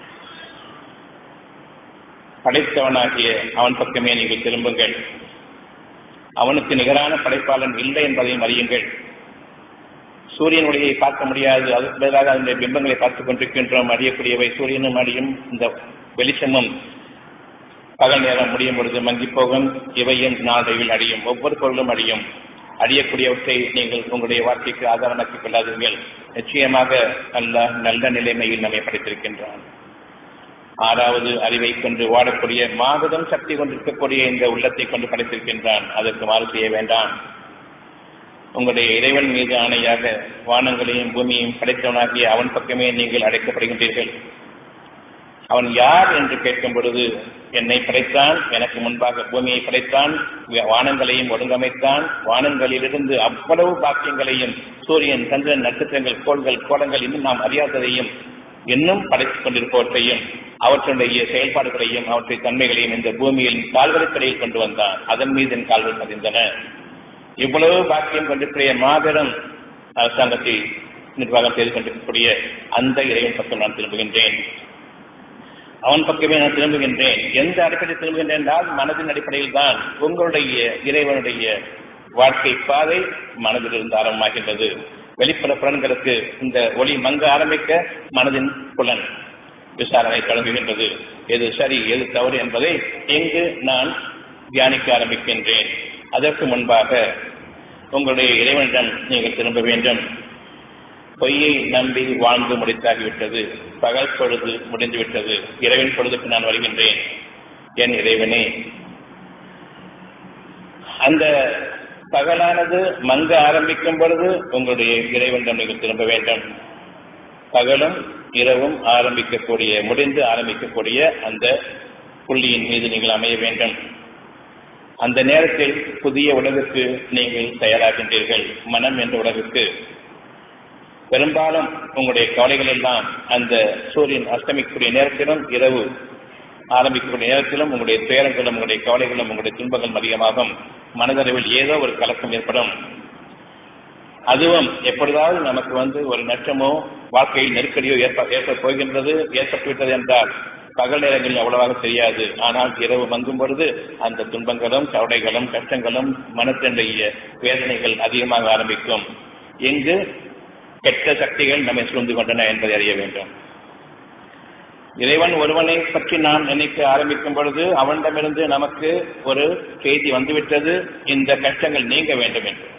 படைத்தவனாகிய அவன் பக்கமே நீங்கள் திரும்புங்கள் அவனுக்கு நிகரான படைப்பாளன் இல்லை என்பதையும் அறியுங்கள் சூரியன் ஒளியை பார்க்க முடியாது அதற்கு பதிலாக அதனுடைய பிம்பங்களை பார்த்துக் கொண்டிருக்கின்றோம் அறியக்கூடியவை சூரியனும் அடியும் இந்த வெளிச்சமும் பகல் நேரம் முடியும் பொழுது மங்கி போகும் இவையும் நாளையில் அடியும் ஒவ்வொரு பொருளும் அடியும் அடியக்கூடியவற்றை நீங்கள் உங்களுடைய வாழ்க்கைக்கு ஆதாரமாக்கிக் கொள்ளாதீர்கள் நிச்சயமாக அல்ல நல்ல நிலைமையில் நம்மை படைத்திருக்கின்றான் ஆறாவது அறிவை கொண்டு வாழக்கூடிய மாபெரும் சக்தி கொண்டிருக்கக்கூடிய இந்த உள்ளத்தை கொண்டு படைத்திருக்கின்றான் அதற்கு மாறு செய்ய வேண்டாம் உங்களுடைய இறைவன் மீது ஆணையாக வானங்களையும் பூமியையும் படைத்தவனாகிய அவன் பக்கமே நீங்கள் அடைக்கப்படுகின்றீர்கள் அவன் யார் என்று கேட்கும் பொழுது என்னை படைத்தான் எனக்கு முன்பாக பூமியை படைத்தான் வானங்களையும் ஒழுங்கமைத்தான் வானங்களிலிருந்து அவ்வளவு பாக்கியங்களையும் சூரியன் சந்திரன் நட்சத்திரங்கள் கோள்கள் கோலங்கள் இன்னும் நாம் அறியாததையும் இன்னும் படைத்துக் கொண்டிருப்பவற்றையும் அவற்றுடைய செயல்பாடுகளையும் அவற்றை தன்மைகளையும் இந்த பூமியில் கால்களுக்கடையில் கொண்டு வந்தான் அதன் மீது என் கால்கள் பதிந்தன இவ்வளவு பாக்கியம் கொண்டிருக்கிற மாபெரும் அரசாங்கத்தை நிர்வாகம் செய்து கொண்டிருக்கக்கூடிய அந்த இறைவன் பக்கம் நான் திரும்புகின்றேன் அவன் பக்கமே நான் திரும்புகின்றேன் எந்த அடிப்படையில் திரும்புகின்றேன் என்றால் மனதின் அடிப்படையில் தான் உங்களுடைய இறைவனுடைய வாழ்க்கை பாதை மனதிலிருந்து ஆரம்பமாகின்றது வெளிப்புற புலன்களுக்கு இந்த ஒளி மங்க ஆரம்பிக்க மனதின் புலன் விசாரணை தொடங்குகின்றது எது சரி எது தவறு என்பதை இங்கு நான் தியானிக்க ஆரம்பிக்கின்றேன் அதற்கு முன்பாக உங்களுடைய இறைவனிடம் நீங்கள் திரும்ப வேண்டும் பொய்யை நம்பி வாழ்ந்து முடித்தாகிவிட்டது பகல் பொழுது முடிந்துவிட்டது இரவின் பொழுதுக்கு நான் வருகின்றேன் என் இறைவனே அந்த பகலானது மங்க ஆரம்பிக்கும் பொழுது உங்களுடைய இறைவனிடம் நீங்கள் திரும்ப வேண்டும் பகலும் இரவும் ஆரம்பிக்கக்கூடிய முடிந்து ஆரம்பிக்கக்கூடிய அந்த புள்ளியின் மீது நீங்கள் அமைய வேண்டும் அந்த நேரத்தில் புதிய உலகுக்கு நீங்கள் தயாராகின்றீர்கள் மனம் என்ற உலகுக்கு பெரும்பாலும் உங்களுடைய கவலைகள் எல்லாம் அந்த சூரியன் அஸ்தமிக்கக்கூடிய நேரத்திலும் இரவு ஆரம்பிக்கக்கூடிய நேரத்திலும் உங்களுடைய துயரங்களும் உங்களுடைய கவலைகளும் உங்களுடைய துன்பங்களும் அதிகமாகும் மனதளவில் ஏதோ ஒரு கலக்கம் ஏற்படும் அதுவும் எப்பொழுதாவது நமக்கு வந்து ஒரு நஷ்டமோ வாழ்க்கையில் நெருக்கடியோ ஏற்ப ஏற்பட போகின்றது ஏற்பட்டுவிட்டது என்றால் பகல் நேரங்களில் அவ்வளவாக தெரியாது ஆனால் இரவு மங்கும் பொழுது அந்த துன்பங்களும் கவலைகளும் கஷ்டங்களும் மனத்தினுடைய வேதனைகள் அதிகமாக ஆரம்பிக்கும் எங்கு கெட்ட சக்திகள் நம்மை சூழ்ந்து கொண்டன என்பதை அறிய வேண்டும் இறைவன் ஒருவனை பற்றி நாம் நினைக்க ஆரம்பிக்கும் பொழுது அவனிடமிருந்து நமக்கு ஒரு செய்தி வந்துவிட்டது இந்த கஷ்டங்கள் நீங்க வேண்டும் என்று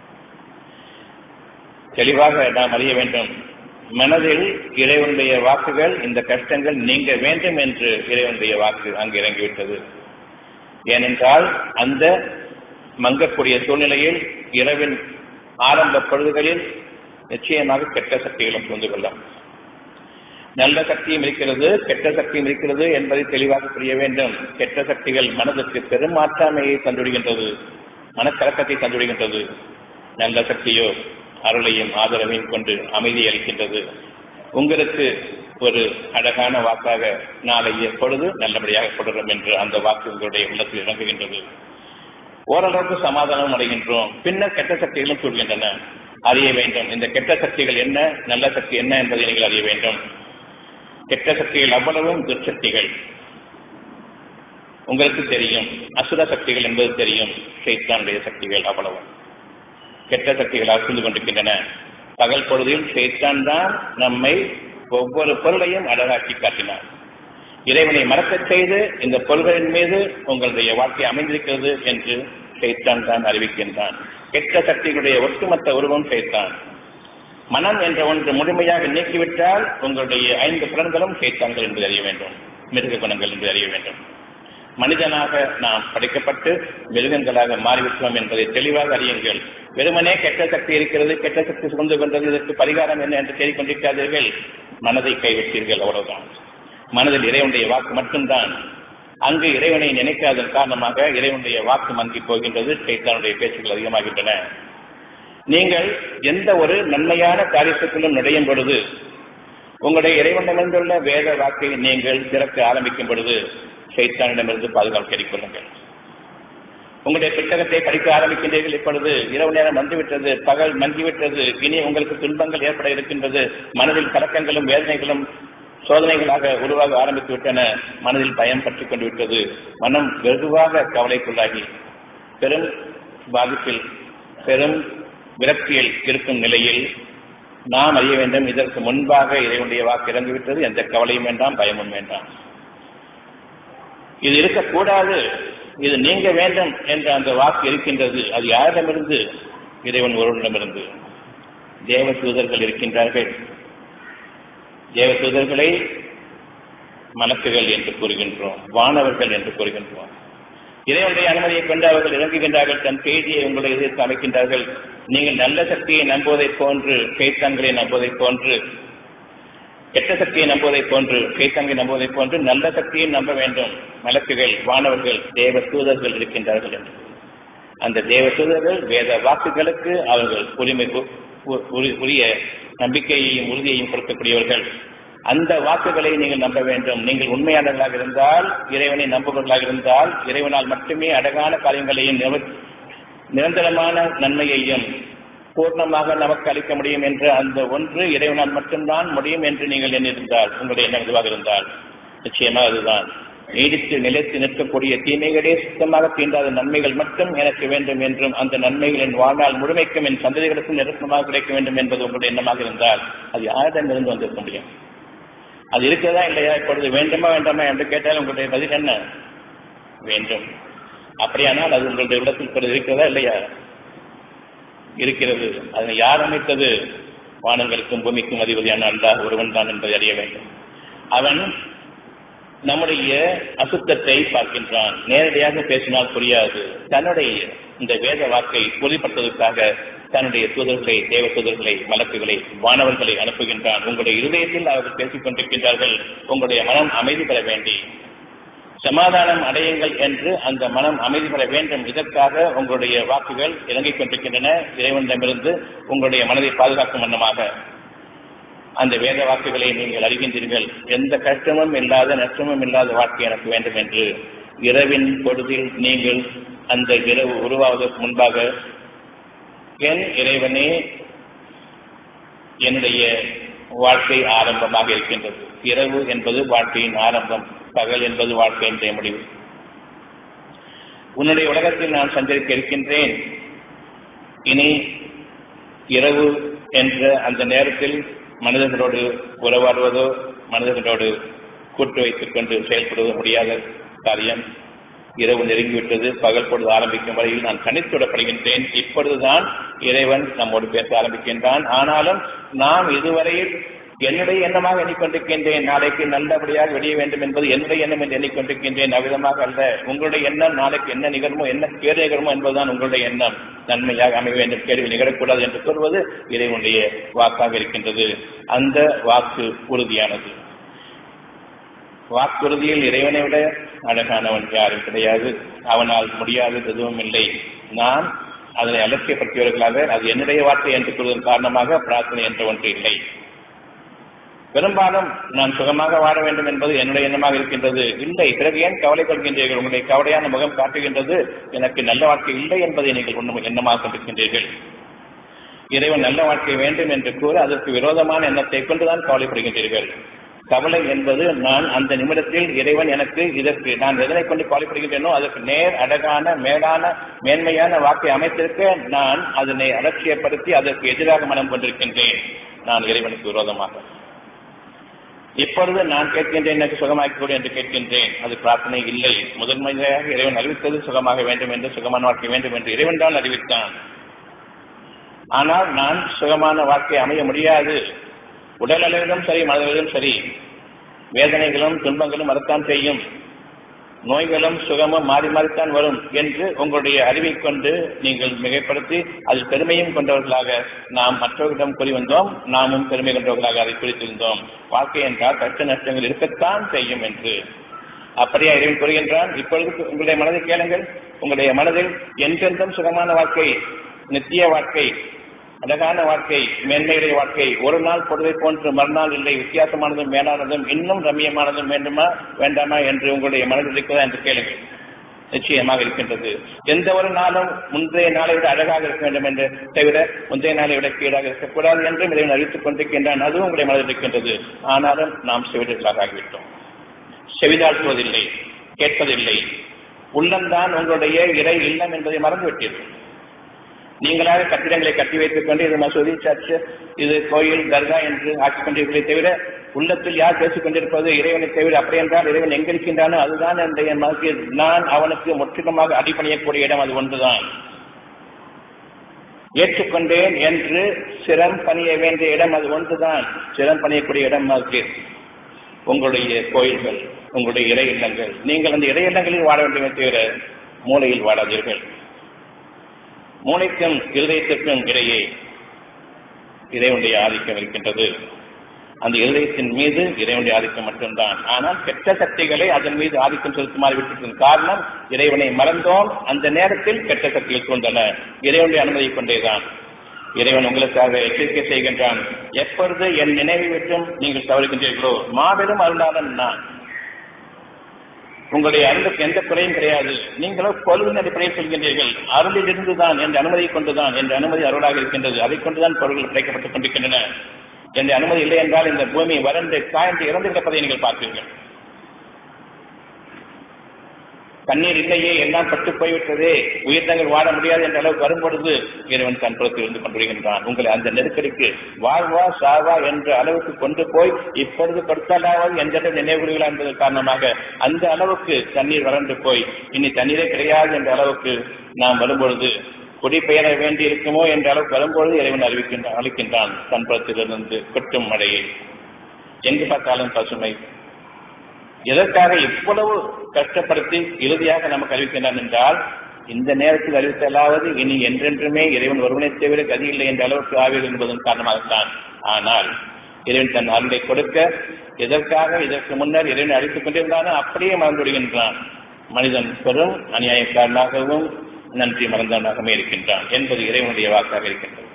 தெளிவாக நாம் அறிய வேண்டும் மனதில் இறைவனுடைய வாக்குகள் இந்த கஷ்டங்கள் நீங்க வேண்டும் என்று இறைவனுடைய வாக்கு அங்கு இறங்கிவிட்டது ஏனென்றால் அந்த மங்கக்கூடிய சூழ்நிலையில் இரவின் ஆரம்ப பொழுதுகளில் நிச்சயமாக கெட்ட சக்திகளும் புரிந்து கொள்ளும் நல்ல சக்தியும் இருக்கிறது கெட்ட சக்தியும் இருக்கிறது என்பதை தெளிவாக புரிய வேண்டும் கெட்ட சக்திகள் மனதுக்கு பெரும் ஆற்றாமையை தந்துவிடுகின்றது மனக்கலக்கத்தை தந்துவிடுகின்றது நல்ல சக்தியோ அருளையும் ஆதரவையும் கொண்டு அமைதி அளிக்கின்றது உங்களுக்கு ஒரு அழகான வாக்காக நாளைய பொழுது நல்லபடியாக தொடரும் என்று அந்த வாக்கு உங்களுடைய உள்ளத்தில் இறங்குகின்றது ஓரளவுக்கு சமாதானம் அடைகின்றோம் பின்னர் கெட்ட சக்திகளும் கூறுகின்றன அறிய வேண்டும் இந்த கெட்ட சக்திகள் என்ன நல்ல சக்தி என்ன என்பதை நீங்கள் அறிய வேண்டும் கெட்ட சக்திகள் அவ்வளவும் துர்சக்திகள் உங்களுக்கு தெரியும் அசுர சக்திகள் என்பது தெரியும் சைத்தானுடைய சக்திகள் அவ்வளவும் கெட்ட சக்திகளால் சூழ்ந்து கொண்டிருக்கின்றன பகல் பொழுதில் சைத்தான் தான் நம்மை ஒவ்வொரு பொருளையும் அழகாக்கி காட்டினார் இறைவனை மறக்கச் செய்து இந்த பொருள்களின் மீது உங்களுடைய வாழ்க்கை அமைந்திருக்கிறது என்று சைத்தான் தான் அறிவிக்கின்றான் கெட்ட சக்திகளுடைய ஒட்டுமொத்த உருவம் சைத்தான் மனம் என்ற ஒன்று முழுமையாக நீக்கிவிட்டால் உங்களுடைய ஐந்து புலன்களும் சைத்தான்கள் என்று அறிய வேண்டும் மிருக குணங்கள் என்று அறிய வேண்டும் மனிதனாக நாம் படைக்கப்பட்டு மிருகங்களாக மாறிவிட்டோம் என்பதை தெளிவாக அறியுங்கள் வெறுமனே கெட்ட சக்தி இருக்கிறது கெட்ட சக்தி சுமந்து கொண்டது இதற்கு பரிகாரம் என்ன என்று தேடிக்கொண்டிருக்காதீர்கள் மனதை கைவிட்டீர்கள் அவ்வளவுதான் மனதில் இறைவனுடைய வாக்கு மட்டும்தான் அங்கு இறைவனை நினைக்காதன் காரணமாக இறைவனுடைய வாக்கு மங்கி போகின்றது சைத்தானுடைய பேச்சுகள் அதிகமாகின்றன நீங்கள் எந்த ஒரு நன்மையான காரியத்துக்குள்ளும் நுழையும் பொழுது உங்களுடைய இறைவனிடமிருந்துள்ள வேத வாக்கை நீங்கள் திறக்க ஆரம்பிக்கும் பொழுது சைத்தானிடமிருந்து பாதுகாப்பு கிடைக்கொள்ளுங்கள் உங்களுடைய புத்தகத்தை படிக்க ஆரம்பிக்கின்றீர்கள் இப்பொழுது இரவு நேரம் வந்துவிட்டது பகல் மங்கிவிட்டது இனி உங்களுக்கு துன்பங்கள் ஏற்பட இருக்கின்றது மனதில் கலக்கங்களும் வேதனைகளும் சோதனைகளாக உருவாக ஆரம்பித்து விட்டன மனதில் பயம் பற்றி கொண்டு விட்டது மனம் வெகுவாக கவலைக்குள்ளாகி பெரும் பாதிப்பில் பெரும் விரக்தியில் இருக்கும் நிலையில் நாம் அறிய வேண்டும் இதற்கு முன்பாக இறைவனுடைய வாக்கு இறங்கிவிட்டது எந்த கவலையும் வேண்டாம் பயமும் வேண்டாம் இது இருக்கக்கூடாது இது நீங்க வேண்டும் என்ற அந்த வாக்கு இருக்கின்றது அது யாரிடமிருந்து இறைவன் ஒருவனிடமிருந்து தேவ தூதர்கள் இருக்கின்றார்கள் தேவ தூதர்களை மலக்குகள் என்று கூறுகின்றோம் வானவர்கள் என்று கூறுகின்றோம் இறைவனுடைய அனுமதியை கொண்டு அவர்கள் இறங்குகின்றார்கள் தன் செய்தியை உங்களை எதிர்த்து அமைக்கின்றார்கள் நீங்கள் நல்ல சக்தியை நம்புவதைப் போன்று கைத்தங்களை நம்புவதைப் போன்று கெட்ட சக்தியை நம்புவதைப் போன்று கைத்தங்கை நம்புவதைப் போன்று நல்ல சக்தியை நம்ப வேண்டும் மலக்குகள் வானவர்கள் தேவ தூதர்கள் இருக்கின்றார்கள் என்று அந்த தேவ தூதர்கள் வேத வாக்குகளுக்கு அவர்கள் உரிமை உரிய நம்பிக்கையையும் உறுதியையும் கொடுக்கக்கூடியவர்கள் அந்த வாக்குகளை நீங்கள் நம்ப வேண்டும் நீங்கள் உண்மையாளர்களாக இருந்தால் இறைவனை நம்புபவர்களாக இருந்தால் இறைவனால் மட்டுமே அழகான காரியங்களையும் நிரந்தரமான நன்மையையும் பூர்ணமாக நமக்கு அளிக்க முடியும் என்ற அந்த ஒன்று இறைவனால் மட்டும்தான் முடியும் என்று நீங்கள் எண்ணிருந்தால் உங்களுடைய எண்ணம் இதுவாக இருந்தால் நிச்சயமாக அதுதான் நீடித்து நிலைத்து நிற்கக்கூடிய தீமைகளே சுத்தமாக தீண்டாத நன்மைகள் மட்டும் எனக்கு வேண்டும் என்றும் அந்த நன்மைகள் என் வாழ்நாள் முழுமைக்கும் என் சந்ததிகளுக்கும் நெருக்கமாக கிடைக்க வேண்டும் என்பது உங்களுடைய எண்ணமாக இருந்தால் அது யாரிடமிருந்து வந்திருக்க முடியும் அது இருக்கிறதா இல்லையா இப்பொழுது வேண்டுமா வேண்டாமா என்று கேட்டால் உங்களுடைய பதில் என்ன வேண்டும் அப்படியானால் அது உங்களுடைய உள்ளத்தில் இப்பொழுது இருக்கிறதா இல்லையா இருக்கிறது அதனை யார் அமைத்தது வானங்களுக்கும் பூமிக்கும் அதிபதியான அல்லாஹ் ஒருவன் தான் என்பதை அறிய வேண்டும் அவன் நம்முடைய அசுத்தத்தை பார்க்கின்றான் நேரடியாக பேசினால் புரியாது தன்னுடைய இந்த வேத வாக்கை பொலிப்படுத்துவதற்காக தன்னுடைய தூதர்களை தேவ தூதர்களை மலக்குகளை வானவர்களை அனுப்புகின்றான் உங்களுடைய இருதயத்தில் அவர்கள் பேசிக் கொண்டிருக்கின்றார்கள் உங்களுடைய மனம் அமைதி பெற வேண்டி சமாதானம் அடையுங்கள் என்று அந்த மனம் அமைதி பெற வேண்டும் இதற்காக உங்களுடைய வாக்குகள் இறங்கிக் கொண்டிருக்கின்றன இறைவனிடமிருந்து உங்களுடைய மனதை பாதுகாக்கும் வண்ணமாக அந்த வேத வாக்குகளை நீங்கள் அறிகின்றீர்கள் எந்த கஷ்டமும் இல்லாத நஷ்டமும் இல்லாத வாழ்க்கை எனக்கு வேண்டும் என்று இரவின் பொழுதில் நீங்கள் அந்த இரவு உருவாவதற்கு முன்பாக என் இறைவனே என்னுடைய வாழ்க்கை ஆரம்பமாக இருக்கின்றது இரவு என்பது வாழ்க்கையின் ஆரம்பம் பகல் என்பது வாழ்க்கையின் முடிவு உன்னுடைய உலகத்தில் நான் சஞ்சரிக்க இருக்கின்றேன் இனி இரவு என்ற அந்த நேரத்தில் மனிதர்களோடு உறவாடுவதோ மனிதர்களோடு கூட்டு வைத்துக் கொண்டு செயல்படுவதோ முடியாத காரியம் இரவு நெருங்கிவிட்டது பகல் பொழுது ஆரம்பிக்கும் வரையில் நான் தனித்துவிடப்படுகின்றேன் இப்பொழுதுதான் இறைவன் நம்மோடு பேச ஆரம்பிக்கின்றான் ஆனாலும் நாம் இதுவரையில் என்னுடைய எண்ணமாக எண்ணிக்கொண்டிருக்கின்றேன் நாளைக்கு நல்லபடியாக வெளிய வேண்டும் என்பது என்னுடைய எண்ணம் என்று எண்ணிக்கொண்டிருக்கின்றேன் அவ்விதமாக அல்ல உங்களுடைய எண்ணம் நாளைக்கு என்ன நிகழுமோ என்ன கேடு நிகழுமோ என்பதுதான் உங்களுடைய எண்ணம் நன்மையாக அமைய வேண்டும் கேள்வி நிகழக்கூடாது என்று சொல்வது இறைவனுடைய வாக்காக இருக்கின்றது அந்த வாக்கு உறுதியானது வாக்குறுதியில் இறைவனை விட அழகானவன் யாரும் கிடையாது அவனால் முடியாது எதுவும் இல்லை நான் அதனை அலட்சியப்படுத்தியவர்களாக அது என்னுடைய வார்த்தை என்று கூறுவதன் காரணமாக பிரார்த்தனை என்ற ஒன்று இல்லை பெரும்பாலும் நான் சுகமாக வாழ வேண்டும் என்பது என்னுடைய எண்ணமாக இருக்கின்றது இல்லை பிறகு ஏன் கவலை கொள்கின்றீர்கள் உங்களுடைய கவலையான முகம் காட்டுகின்றது எனக்கு நல்ல வாழ்க்கை இல்லை என்பதை நீங்கள் ஒன்றும் எண்ணமாக கொண்டிருக்கின்றீர்கள் இறைவன் நல்ல வாழ்க்கை வேண்டும் என்று கூற அதற்கு விரோதமான எண்ணத்தை கொண்டுதான் கவலைப்படுகின்றீர்கள் கவலை என்பது நான் அந்த நிமிடத்தில் இறைவன் எனக்கு இதற்கு நான் எதனை கொண்டு கவலைப்படுகின்றேனோ அதற்கு நேர் அழகான மேலான மேன்மையான வாக்கை அமைத்திருக்க நான் அதனை அலட்சியப்படுத்தி அதற்கு எதிராக மனம் கொண்டிருக்கின்றேன் நான் இறைவனுக்கு விரோதமாக இப்பொழுது நான் கேட்கின்றேன் எனக்கு சுகமாக்கி கொடு என்று கேட்கின்றேன் அது பிரார்த்தனை இல்லை முதன்மையாக இறைவன் அறிவித்தது சுகமாக வேண்டும் என்று சுகமான வாழ்க்கை வேண்டும் என்று இறைவன் தான் அறிவித்தான் ஆனால் நான் சுகமான வாழ்க்கை அமைய முடியாது உடல் அளவிலும் சரி மனதளவிலும் சரி வேதனைகளும் துன்பங்களும் வரத்தான் செய்யும் நோய்களும் சுகமும் மாறி மாறித்தான் வரும் என்று உங்களுடைய அறிவை கொண்டு நீங்கள் மிகைப்படுத்தி அதில் பெருமையும் கொண்டவர்களாக நாம் மற்றவர்களிடம் கூறி வந்தோம் நாமும் பெருமை கொண்டவர்களாக அதை குறித்திருந்தோம் வாழ்க்கை என்றால் கஷ்ட நஷ்டங்கள் இருக்கத்தான் செய்யும் என்று அப்படியே இறைவன் கூறுகின்றான் இப்பொழுது உங்களுடைய மனதை கேளுங்கள் உங்களுடைய மனதில் என்றென்றும் சுகமான வாழ்க்கை நித்திய வாழ்க்கை அழகான வாழ்க்கை மேன்மையுடைய வாழ்க்கை ஒரு நாள் பொழுதை போன்று மறுநாள் இல்லை வித்தியாசமானதும் மேலானதும் இன்னும் ரம்மியமானதும் வேண்டுமா வேண்டாமா என்று உங்களுடைய மனதில் இருக்கிறதா என்று கேளுங்கள் நிச்சயமாக இருக்கின்றது எந்த ஒரு நாளும் முந்தைய நாளை விட அழகாக இருக்க வேண்டும் என்று தவிர முந்தைய நாளை விட கீழாக இருக்கக்கூடாது என்றும் இறைவன் அறிவித்துக் கொண்டிருக்கின்றான் அதுவும் உங்களுடைய மனதில் இருக்கின்றது ஆனாலும் நாம் செவிடர்களாக ஆகிவிட்டோம் செவிதாழ்த்துவதில்லை கேட்பதில்லை உள்ளம்தான் உங்களுடைய இறை இல்லம் என்பதை மறந்துவிட்டீர்கள் நீங்களாக கட்டிடங்களை கட்டி வைத்துக் கொண்டு இது மசூதி சர்ச்சு இது கோயில் தர்கா என்று ஆக்கிக் கொண்டிருக்கிறதை தவிர உள்ளத்தில் யார் பேசிக் கொண்டிருப்பது இறைவனை தவிர அப்படி என்றால் இறைவன் எங்க இருக்கின்றானோ அதுதான் என்னுடைய மனசில் நான் அவனுக்கு முற்றிலுமாக அடிப்பணியக்கூடிய இடம் அது ஒன்றுதான் ஏற்றுக்கொண்டேன் என்று சிரம் பணிய வேண்டிய இடம் அது ஒன்றுதான் சிரம் பணியக்கூடிய இடம் மஸ்ஜித் உங்களுடைய கோயில்கள் உங்களுடைய இறை இல்லங்கள் நீங்கள் அந்த இறை இல்லங்களில் வாழ வேண்டுமே தவிர மூளையில் வாழாதீர்கள் மூளைக்கும் இருதயத்திற்கும் இடையே இறைவனுடைய ஆதிக்கம் இருக்கின்றது அந்த இருதயத்தின் மீது இறைவனுடைய ஆதிக்கம் மட்டும்தான் ஆனால் கெட்ட சக்திகளை அதன் மீது ஆதிக்கம் செலுத்துமாறு விட்டதன் காரணம் இறைவனை மறந்தோம் அந்த நேரத்தில் கெட்ட சக்திகள் தோன்றன இறைவனுடைய அனுமதி கொண்டேதான் இறைவன் உங்களுக்காக எச்சரிக்கை செய்கின்றான் எப்பொழுது என் நினைவை விட்டும் நீங்கள் தவறுகின்றீர்களோ மாபெரும் அருளாளன் நான் உங்களுடைய அருளுக்கு எந்த குறையும் கிடையாது நீங்களோ பொருளின் அடிப்படையில் சொல்கின்றீர்கள் அருளில் இருந்துதான் என்ற அனுமதியை கொண்டுதான் என்ற அனுமதி அருளாக இருக்கின்றது அதை கொண்டுதான் பொருள்கள் கிடைக்கப்பட்டுக் கொண்டிருக்கின்றன என்ற அனுமதி இல்லை என்றால் இந்த பூமி வறண்டு காய்ந்து இறந்து கிடப்பதை நீங்கள் பார்ப்பீர்கள் தண்ணீர் இல்லையே எல்லாம் பட்டு போய்விட்டதே உயிரினங்கள் வாழ முடியாது என்ற அளவுக்கு வரும்பொழுது இறைவன் தன் புறத்தில் இருந்து கொண்டிருக்கின்றான் உங்களை அந்த நெருக்கடிக்கு வாழ்வா சாவா என்ற அளவுக்கு கொண்டு போய் இப்பொழுது கொடுத்தாலாவது எந்த நினைவுகளா என்பதன் காரணமாக அந்த அளவுக்கு தண்ணீர் வறண்டு போய் இனி தண்ணீரே கிடையாது என்ற அளவுக்கு நாம் வரும்பொழுது குடிபெயர வேண்டி இருக்குமோ என்ற அளவுக்கு வரும்பொழுது இறைவன் அறிவிக்கின்றான் அளிக்கின்றான் தன்புறத்திலிருந்து கொட்டும் மழையை எங்கு பார்த்தாலும் பசுமை எதற்காக இவ்வளவு கஷ்டப்படுத்தி இறுதியாக நமக்கு அறிவிக்கின்றான் என்றால் இந்த நேரத்தில் அறிவித்தலாவது இனி என்றென்றுமே இறைவன் ஒருவனை தவிர கதி இல்லை என்ற அளவுக்கு ஆவியல் என்பதன் காரணமாகத்தான் ஆனால் இறைவன் தன் அருளை கொடுக்க எதற்காக இதற்கு முன்னர் இறைவனை அழித்துக் கொண்டிருந்தானோ அப்படியே மறந்து விடுகின்றான் மனிதன் பெரும் அநியாயக்காரனாகவும் நன்றி மறந்தவனாகவே இருக்கின்றான் என்பது இறைவனுடைய வாக்காக இருக்கின்றது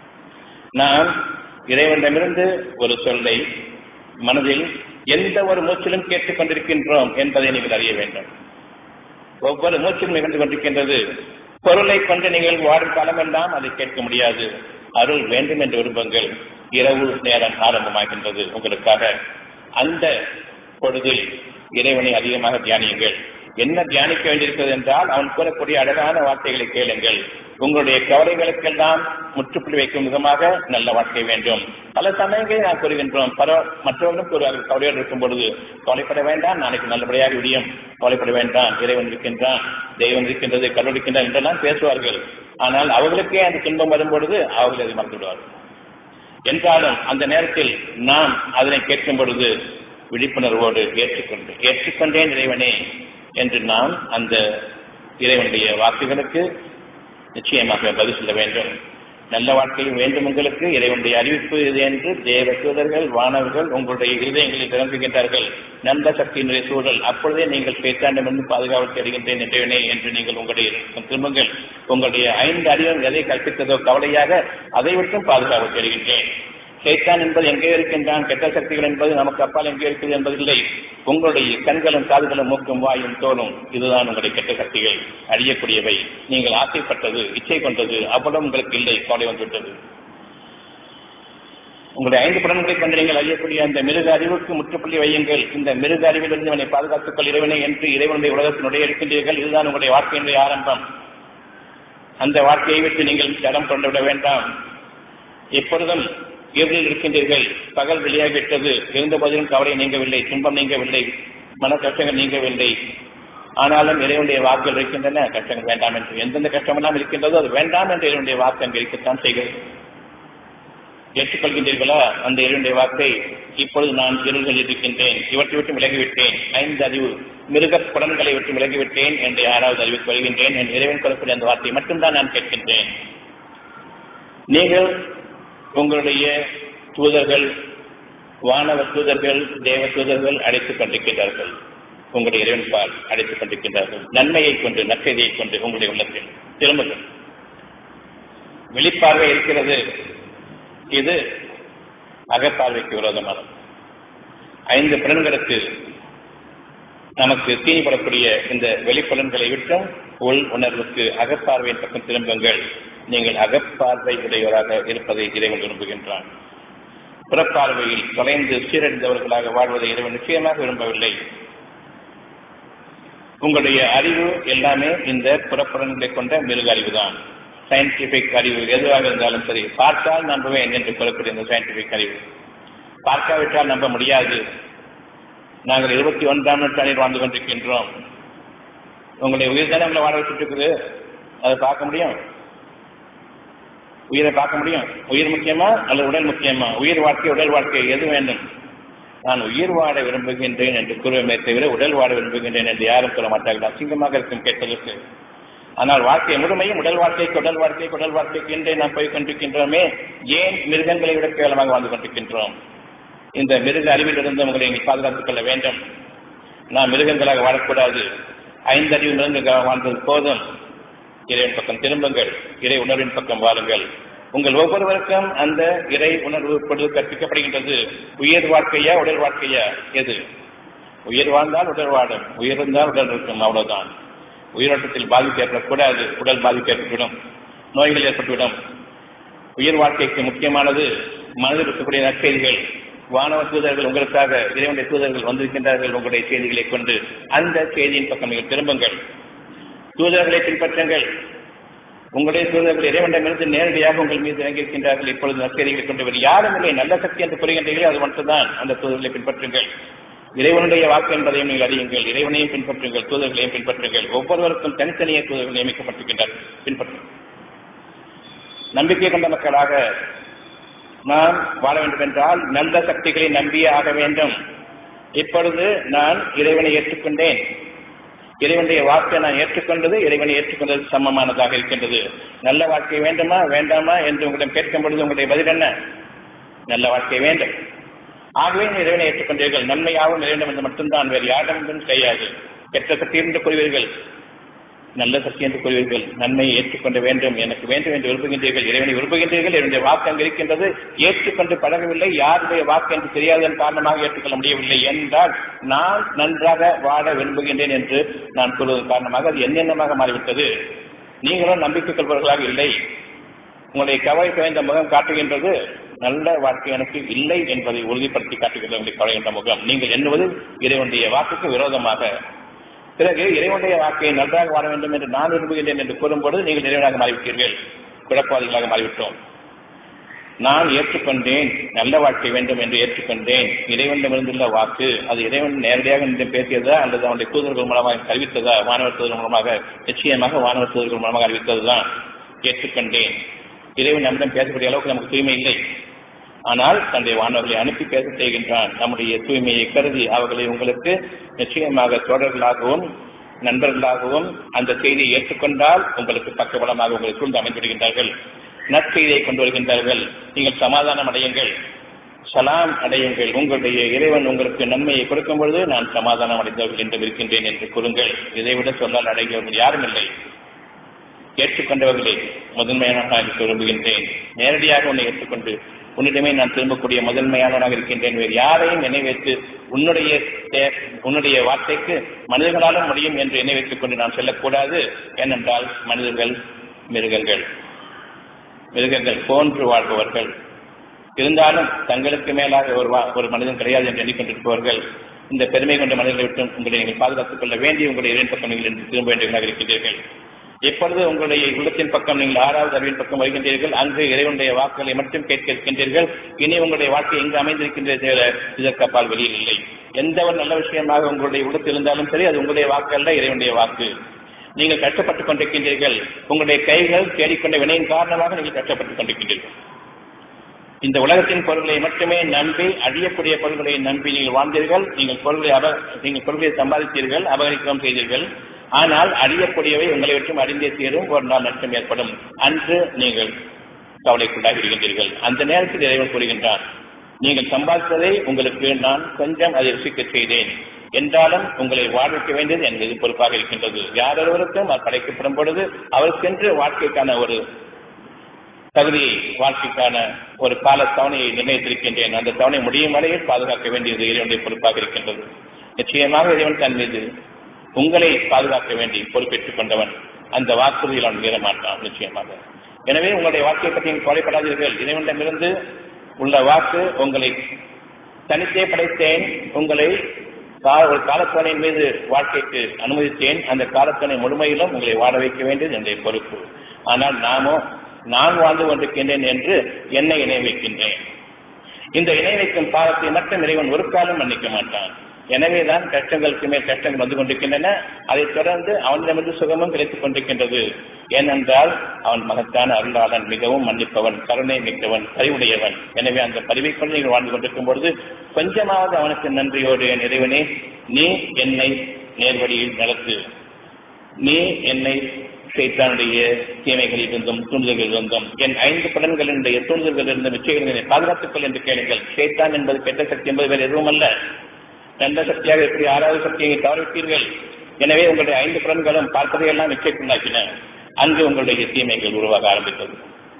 நாம் இறைவனிடமிருந்து ஒரு சொல்லை மனதில் எந்த ஒரு மூச்சிலும் கேட்டுக் கொண்டிருக்கின்றோம் என்பதை நீங்கள் அறிய வேண்டும் ஒவ்வொரு மூச்சிலும் நிகழ்ந்து கொண்டிருக்கின்றது பொருளை கொண்டு நீங்கள் வாடும் காலமெல்லாம் அதை கேட்க முடியாது அருள் வேண்டும் என்று விரும்புங்கள் இரவு நேரம் ஆரம்பமாகின்றது உங்களுக்காக அந்த பொழுதில் இறைவனை அதிகமாக தியானியுங்கள் என்ன தியானிக்க வேண்டியிருக்கிறது என்றால் அவன் கூறக்கூடிய அழகான வார்த்தைகளை கேளுங்கள் உங்களுடைய கவலைகளுக்கெல்லாம் முற்றுப்புள்ளி வைக்கும் விதமாக நல்ல வாழ்க்கை வேண்டும் பல சமயங்களில் நாம் கூறுகின்றோம் பல மற்றவர்களும் கூறுவார்கள் கவலையோடு இருக்கும் பொழுது கவலைப்பட வேண்டாம் நாளைக்கு நல்லபடியாக விடியும் கவலைப்பட வேண்டாம் இறைவன் இருக்கின்றான் தெய்வம் இருக்கின்றது கடவுள் இருக்கின்றான் என்றெல்லாம் பேசுவார்கள் ஆனால் அவர்களுக்கே அந்த துன்பம் வரும் பொழுது அவர்கள் அதை மறந்து விடுவார்கள் என்றாலும் அந்த நேரத்தில் நாம் அதனை கேட்கும் பொழுது விழிப்புணர்வோடு ஏற்றுக்கொண்டு ஏற்றுக்கொண்டேன் இறைவனே என்று நாம் அந்த இறைவனுடைய வாக்குகளுக்கு நிச்சயமாக பதில் சொல்ல வேண்டும் நல்ல வாழ்க்கையில் வேண்டும் உங்களுக்கு இறைவனுடைய அறிவிப்பு இது என்று தேவ தூதர்கள் வானவர்கள் உங்களுடைய இருதயங்களில் இறங்குகின்றார்கள் நல்ல சக்தியினுடைய சூழல் அப்பொழுதே நீங்கள் பேச்சாண்டமிருந்து பாதுகாவல் தேடுகின்றேன் என்றவனே என்று நீங்கள் உங்களுடைய திரும்புங்கள் உங்களுடைய ஐந்து அறிவும் எதை கற்பித்ததோ கவலையாக அதை விட்டும் பாதுகாவல் தேடுகின்றேன் சைத்தான் என்பது எங்கே இருக்கின்றான் கெட்ட சக்திகள் என்பது நமக்கு அப்பால் எங்கே இருக்குது என்பதில்லை உங்களுடைய கண்களும் காதுகளும் மூக்கும் வாயும் தோலும் இதுதான் உங்களுடைய கெட்ட சக்திகள் அழியக்கூடியவை நீங்கள் ஆசைப்பட்டது இச்சை கொண்டது அவ்வளவு உங்களுக்கு இல்லை கவலை வந்துவிட்டது உங்களுடைய ஐந்து புலன்களை கொண்டு நீங்கள் அறியக்கூடிய அந்த மிருக அறிவுக்கு முற்றுப்புள்ளி வையுங்கள் இந்த மிருக அறிவிலிருந்து இவனை பாதுகாத்துக் கொள் இறைவனை என்று இறைவனுடைய உலகத்தினுடைய இருக்கின்றீர்கள் இதுதான் உங்களுடைய வாழ்க்கையினுடைய ஆரம்பம் அந்த வாழ்க்கையை விட்டு நீங்கள் இடம் கொண்டு விட வேண்டாம் எப்பொழுதும் இருளில் இருக்கின்றீர்கள் பகல் வெளியாகிவிட்டது இருந்த போதிலும் கவலை நீங்கவில்லை துன்பம் நீங்கவில்லை மன கஷ்டங்கள் நீங்கவில்லை ஆனாலும் இறைவனுடைய வாக்குகள் இருக்கின்றன கஷ்டங்கள் வேண்டாம் என்று எந்தெந்த கஷ்டமெல்லாம் இருக்கின்றதோ அது வேண்டாம் என்று இறைவனுடைய வாக்கு அங்கே இருக்கத்தான் செய்கிறது ஏற்றுக்கொள்கின்றீர்களா அந்த இறைவனுடைய வாக்கை இப்பொழுது நான் இருள்களில் இருக்கின்றேன் இவற்றை விட்டு விலகிவிட்டேன் ஐந்து அறிவு மிருக புலன்களை விட்டு விலகிவிட்டேன் என்று யாராவது அறிவித்து வருகின்றேன் என் இறைவன் கொள்ளக்கூடிய அந்த வார்த்தையை மட்டும்தான் நான் கேட்கின்றேன் நீங்கள் உங்களுடைய தூதர்கள் வானவ தூதர்கள் தேவ தூதர்கள் அழைத்துக் கொண்டிருக்கிறார்கள் உங்களுடைய இறைவன் பால் அழைத்துக் கொண்டிருக்கின்றார்கள் நன்மையை கொண்டு நற்செய்தியை கொண்டு உங்களுடைய உள்ளத்தில் திரும்புங்கள் வெளிப்பார்வை இருக்கிறது இது அகப்பார்வைக்கு விரோதமானது ஐந்து புலன்களுக்கு நமக்கு தீனிப்படக்கூடிய இந்த வெளிப்புலன்களை விட்டும் உள் உணர்வுக்கு அகப்பார்வையின் பக்கம் திரும்புங்கள் நீங்கள் அகப்பார்வை உடையவராக இருப்பதை இறைவன் விரும்புகின்றான் புறப்பார்வையில் தொலைந்து சீரழிந்தவர்களாக வாழ்வதை இறைவன் நிச்சயமாக விரும்பவில்லை உங்களுடைய அறிவு எல்லாமே இந்த புறப்புறன்களை கொண்ட மிருக அறிவுதான் சயின்டிபிக் அறிவு எதுவாக இருந்தாலும் சரி பார்த்தால் நம்புவேன் என்று சொல்லக்கூடிய இந்த சயின்டிபிக் அறிவு பார்க்காவிட்டால் நம்ப முடியாது நாங்கள் இருபத்தி ஒன்றாம் நூற்றாண்டில் வாழ்ந்து கொண்டிருக்கின்றோம் உங்களுடைய உயிர் தானே உங்களை வாழ வச்சுட்டு இருக்குது அதை பார்க்க முடியும் உயிரை பார்க்க முடியும் உயிர் முக்கியமா அல்லது உடல் முக்கியமா உயிர் வாழ்க்கை உடல் வாழ்க்கை எது வேண்டும் நான் உயிர் வாழ விரும்புகின்றேன் என்று கூறுவமே தவிர உடல் வாழ விரும்புகின்றேன் என்று யாரும் சொல்ல மாட்டார்கள் அசிங்கமாக இருக்கும் கேட்பதற்கு ஆனால் வாழ்க்கை முழுமையும் உடல் வாழ்க்கைக்கு உடல் வாழ்க்கைக்கு உடல் வாழ்க்கைக்கு என்றே நாம் போய் கொண்டிருக்கின்றோமே ஏன் மிருகங்களை விட கேவலமாக வாழ்ந்து கொண்டிருக்கின்றோம் இந்த மிருக அறிவிலிருந்து உங்களை நீங்கள் பாதுகாத்துக் கொள்ள வேண்டும் நாம் மிருகங்களாக வாழக்கூடாது ஐந்தறிவு மிருகங்களாக வாழ்ந்தது போதும் இறைவன் பக்கம் திரும்புங்கள் இறை உணர்வின் பக்கம் வாருங்கள் உங்கள் ஒவ்வொருவருக்கும் அந்த இறை உணர்வு பொழுது கற்பிக்கப்படுகின்றது உயிர் வாழ்க்கையா உடல் வாழ்க்கையா எது உயிர் வாழ்ந்தால் உடல் வாடும் உயிர் இருந்தால் உடல் இருக்கும் அவ்வளவுதான் உயிரோட்டத்தில் பாதிப்பு ஏற்படக்கூடாது உடல் பாதிப்பு ஏற்பட்டுவிடும் நோய்கள் ஏற்பட்டுவிடும் உயிர் வாழ்க்கைக்கு முக்கியமானது மனதில் இருக்கக்கூடிய நற்செய்திகள் வானவ தூதர்கள் உங்களுக்காக இறைவனுடைய தூதர்கள் வந்திருக்கின்றார்கள் உங்களுடைய செய்திகளை கொண்டு அந்த செய்தியின் பக்கம் நீங்கள் திரும்புங்கள் தூதர்களை பின்பற்றுங்கள் உங்களுடைய தூதர்கள் இறைவனிடமிருந்து நேரடியாக உங்கள் மீது இறங்கியிருக்கின்றார்கள் இப்பொழுது நற்செய்திகளை கொண்டு வரும் யாரும் இல்லை நல்ல சக்தி என்று கூறுகின்றீர்களோ அது மட்டும்தான் அந்த தூதர்களை பின்பற்றுங்கள் இறைவனுடைய வாக்கு என்பதையும் நீங்கள் அறியுங்கள் இறைவனையும் பின்பற்றுங்கள் தூதர்களையும் பின்பற்றுங்கள் ஒவ்வொருவருக்கும் தனித்தனியே தூதர்கள் நியமிக்கப்பட்டிருக்கின்றார் பின்பற்றுங்கள் நம்பிக்கை கொண்ட மக்களாக நாம் வாழ வேண்டும் என்றால் நல்ல சக்திகளை நம்பியே ஆக வேண்டும் இப்பொழுது நான் இறைவனை ஏற்றுக்கொண்டேன் இறைவனுடைய வாக்கை நான் ஏற்றுக்கொண்டது இறைவனை ஏற்றுக்கொண்டது சமமானதாக இருக்கின்றது நல்ல வாழ்க்கை வேண்டுமா வேண்டாமா என்று உங்களிடம் கேட்கும் பொழுது உங்களுடைய பதில் என்ன நல்ல வாழ்க்கை வேண்டும் ஆகவே இறைவனை ஏற்றுக்கொண்டீர்கள் நன்மையாகவும் வேண்டும் என்று மட்டும்தான் வேறு யாரிடமும் செய்யாது கெட்ட சக்தி என்று கூறுவீர்கள் நல்ல சக்தி என்று கூறுவீர்கள் நன்மையை ஏற்றுக்கொள்ள வேண்டும் எனக்கு வேண்டும் என்று விரும்புகின்றீர்கள் இறைவனை விரும்புகின்றீர்கள் என்னுடைய வாக்கு அங்கு இருக்கின்றது ஏற்றுக்கொண்டு பழகவில்லை யாருடைய வாக்கு என்று தெரியாததன் காரணமாக ஏற்றுக்கொள்ள முடியவில்லை என்றால் நான் நன்றாக வாழ விரும்புகின்றேன் என்று நான் கூறுவதன் காரணமாக அது என்னென்னமாக மாறிவிட்டது நீங்களும் நம்பிக்கை கொள்பவர்களாக இல்லை உங்களுடைய கவலை குறைந்த முகம் காட்டுகின்றது நல்ல வாழ்க்கை எனக்கு இல்லை என்பதை உறுதிப்படுத்தி காட்டுகிறது உங்களுடைய கவலை என்ற முகம் நீங்கள் எண்ணுவது இறைவனுடைய வாக்குக்கு விரோதமாக பிறகு இறைவனுடைய வாக்கை நன்றாக வாழ வேண்டும் என்று நான் விரும்புகின்றேன் என்று கூறும்போது நீங்கள் இறைவனாக மாறிவிட்டீர்கள் குழப்பவாதிகளாக மாறிவிட்டோம் நான் ஏற்றுக்கொண்டேன் நல்ல வாழ்க்கை வேண்டும் என்று ஏற்றுக்கொண்டேன் இறைவனிடமிருந்துள்ள வாக்கு அது இறைவன் நேரடியாக என்னிடம் பேசியதா அல்லது அவனுடைய தூதர்கள் மூலமாக அறிவித்ததா வானவர் தூதர்கள் மூலமாக நிச்சயமாக வானவர் தூதர்கள் மூலமாக அறிவித்ததுதான் ஏற்றுக்கொண்டேன் இறைவன் நம்மிடம் பேசக்கூடிய அளவுக்கு நமக்கு தூய்மை இல்லை ஆனால் தன்னுடைய வானவர்களை அனுப்பி பேச செய்கின்றான் நம்முடைய தூய்மையை கருதி அவர்களை உங்களுக்கு நிச்சயமாக தோழர்களாகவும் நண்பர்களாகவும் அந்த செய்தியை ஏற்றுக்கொண்டால் உங்களுக்கு பக்கபலமாக உங்களை சூழ்ந்து அமைந்துவிடுகின்றார்கள் நற்செய்தியை கொண்டு வருகின்றார்கள் நீங்கள் சமாதானம் அடையுங்கள் சலாம் அடையுங்கள் உங்களுடைய இறைவன் உங்களுக்கு நன்மையை கொடுக்கும் பொழுது நான் சமாதானம் அடைந்தவர்கள் என்று இருக்கின்றேன் என்று கூறுங்கள் இதைவிட சொன்னால் அடைந்தவர்கள் யாரும் இல்லை ஏற்றுக்கொண்டவர்களே முதன்மையானவனாக இருக்க விரும்புகின்றேன் நேரடியாக உன்னை ஏற்றுக்கொண்டு உன்னிடமே நான் திரும்பக்கூடிய முதன்மையானவனாக இருக்கின்றேன் வேறு யாரையும் நினைவைத்து உன்னுடைய உன்னுடைய வார்த்தைக்கு மனிதர்களாலும் முடியும் என்று எண்ணெய் வைத்துக் கொண்டு நான் செல்லக்கூடாது ஏனென்றால் மனிதர்கள் மிருகங்கள் மிருகங்கள் போன்று வாழ்பவர்கள் இருந்தாலும் தங்களுக்கு மேலாக ஒரு ஒரு மனிதன் கிடையாது என்று எண்ணிக்கொண்டிருப்பவர்கள் இந்த பெருமை கொண்ட மனிதர்களை விட்டு உங்களை நீங்கள் பாதுகாத்துக் கொள்ள வேண்டி உங்களுடைய இறைவன் பக்கம் நீங்கள் என்று திரும்ப வேண்டியவர்களாக இருக்கின்றீர்கள் எப்பொழுது உங்களுடைய உள்ளத்தின் பக்கம் நீங்கள் ஆறாவது அறிவின் பக்கம் வருகின்றீர்கள் அங்கு இறைவனுடைய வாக்குகளை மட்டும் கேட்க இருக்கின்றீர்கள் இனி உங்களுடைய வாழ்க்கை எங்கு அமைந்திருக்கின்றது இதற்கு அப்பால் வெளியில் இல்லை எந்த ஒரு நல்ல விஷயமாக உங்களுடைய உள்ளத்தில் இருந்தாலும் சரி அது உங்களுடைய வாக்கு அல்ல இறைவனுடைய வாக்கு நீங்கள் கஷ்டப்பட்டுக் கொண்டிருக்கின்றீர்கள் உங்களுடைய கைகள் தேடிக்கொண்ட வினையின் காரணமாக நீங்கள் கஷ்டப்பட்டுக் கொண்டிருக்கின்றீர்கள் இந்த உலகத்தின் பொருள்களை மட்டுமே நம்பி அழியக்கூடிய பொருள்களை நம்பி நீங்கள் வாழ்ந்தீர்கள் நீங்கள் பொருள்களை அப நீங்கள் பொருள்களை சம்பாதித்தீர்கள் அபகரிக்கவும் செய்தீர்கள் ஆனால் அழியக்கூடியவை உங்களை விட்டும் அழிந்தே தீரும் ஒரு நாள் நஷ்டம் ஏற்படும் அன்று நீங்கள் கவலைக்குள்ளாகி விடுகின்றீர்கள் அந்த நேரத்தில் இறைவன் கூறுகின்றான் நீங்கள் சம்பாதித்ததை உங்களுக்கு நான் கொஞ்சம் அதை ருசிக்க செய்தேன் என்றாலும் உங்களை வாழ்விக்க வேண்டியது என் மீது பொறுப்பாக இருக்கின்றது யாரொருவருக்கும் அது படைக்கப்படும் பொழுது அவருக்கென்று வாழ்க்கைக்கான ஒரு தகுதியை வாழ்க்கைக்கான ஒரு கால தவணையை நிர்ணயித்திருக்கின்றேன் அந்த தவணை முடியும் வரையில் பாதுகாக்க வேண்டியது இறைவனுடைய பொறுப்பாக இருக்கின்றது நிச்சயமாக இறைவன் தன் மீது உங்களை பாதுகாக்க வேண்டி பொறுப்பேற்றுக் கொண்டவன் அந்த வாக்குறுதியில் அவன் மீற மாட்டான் நிச்சயமாக எனவே உங்களுடைய வாழ்க்கையை பற்றி கவலைப்படாதீர்கள் இறைவனிடமிருந்து உள்ள வாக்கு உங்களை தனித்தே படைத்தேன் உங்களை ஒரு காலத்தவணையின் மீது வாழ்க்கைக்கு அனுமதித்தேன் அந்த காலத்தவணை முழுமையிலும் உங்களை வாழ வைக்க வேண்டியது என்னுடைய பொறுப்பு ஆனால் நாமோ நான் வாழ்ந்து கொண்டிருக்கின்றேன் என்று என்னை இணை வைக்கின்றேன் இந்த இணை வைக்கும் பாவத்தை மட்டும் இறைவன் ஒரு காலம் மன்னிக்க மாட்டான் எனவேதான் கஷ்டங்களுக்கு மேல் கஷ்டங்கள் வந்து கொண்டிருக்கின்றன அதைத் தொடர்ந்து அவனிடமிருந்து சுகமும் கிடைத்துக் கொண்டிருக்கின்றது ஏனென்றால் அவன் மகத்தான அருளாளன் மிகவும் மன்னிப்பவன் கருணை மிக்கவன் பரிவுடையவன் எனவே அந்த பரிவை கொண்டு நீங்கள் வாழ்ந்து கொண்டிருக்கும் பொழுது கொஞ்சமாவது அவனுக்கு நன்றியோடு என் இறைவனே நீ என்னை நேர்வழியில் நடத்து நீ என்னை சைத்தானுடைய தீமைகளில் இருந்தும் தூண்டுதல்களில் இருந்தும் என் ஐந்து பலன்களினுடைய தூண்டுதல்களில் இருந்தும் நிச்சயங்களை பாதுகாத்துக் கொள் என்று கேளுங்கள் சைத்தான் என்பது கெட்ட சக்தி என்பது வேறு எதுவும் அல்ல நல்ல சக்தியாக எப்படி ஆறாவது சக்தியை தவறிவிட்டீர்கள் எனவே உங்களுடைய ஐந்து புலன்களும் பார்ப்பதையெல்லாம் நிச்சயத்துள்ளாக்கின அங்கு உங்களுடைய தீமைகள் உருவாக ஆரம்பித்தது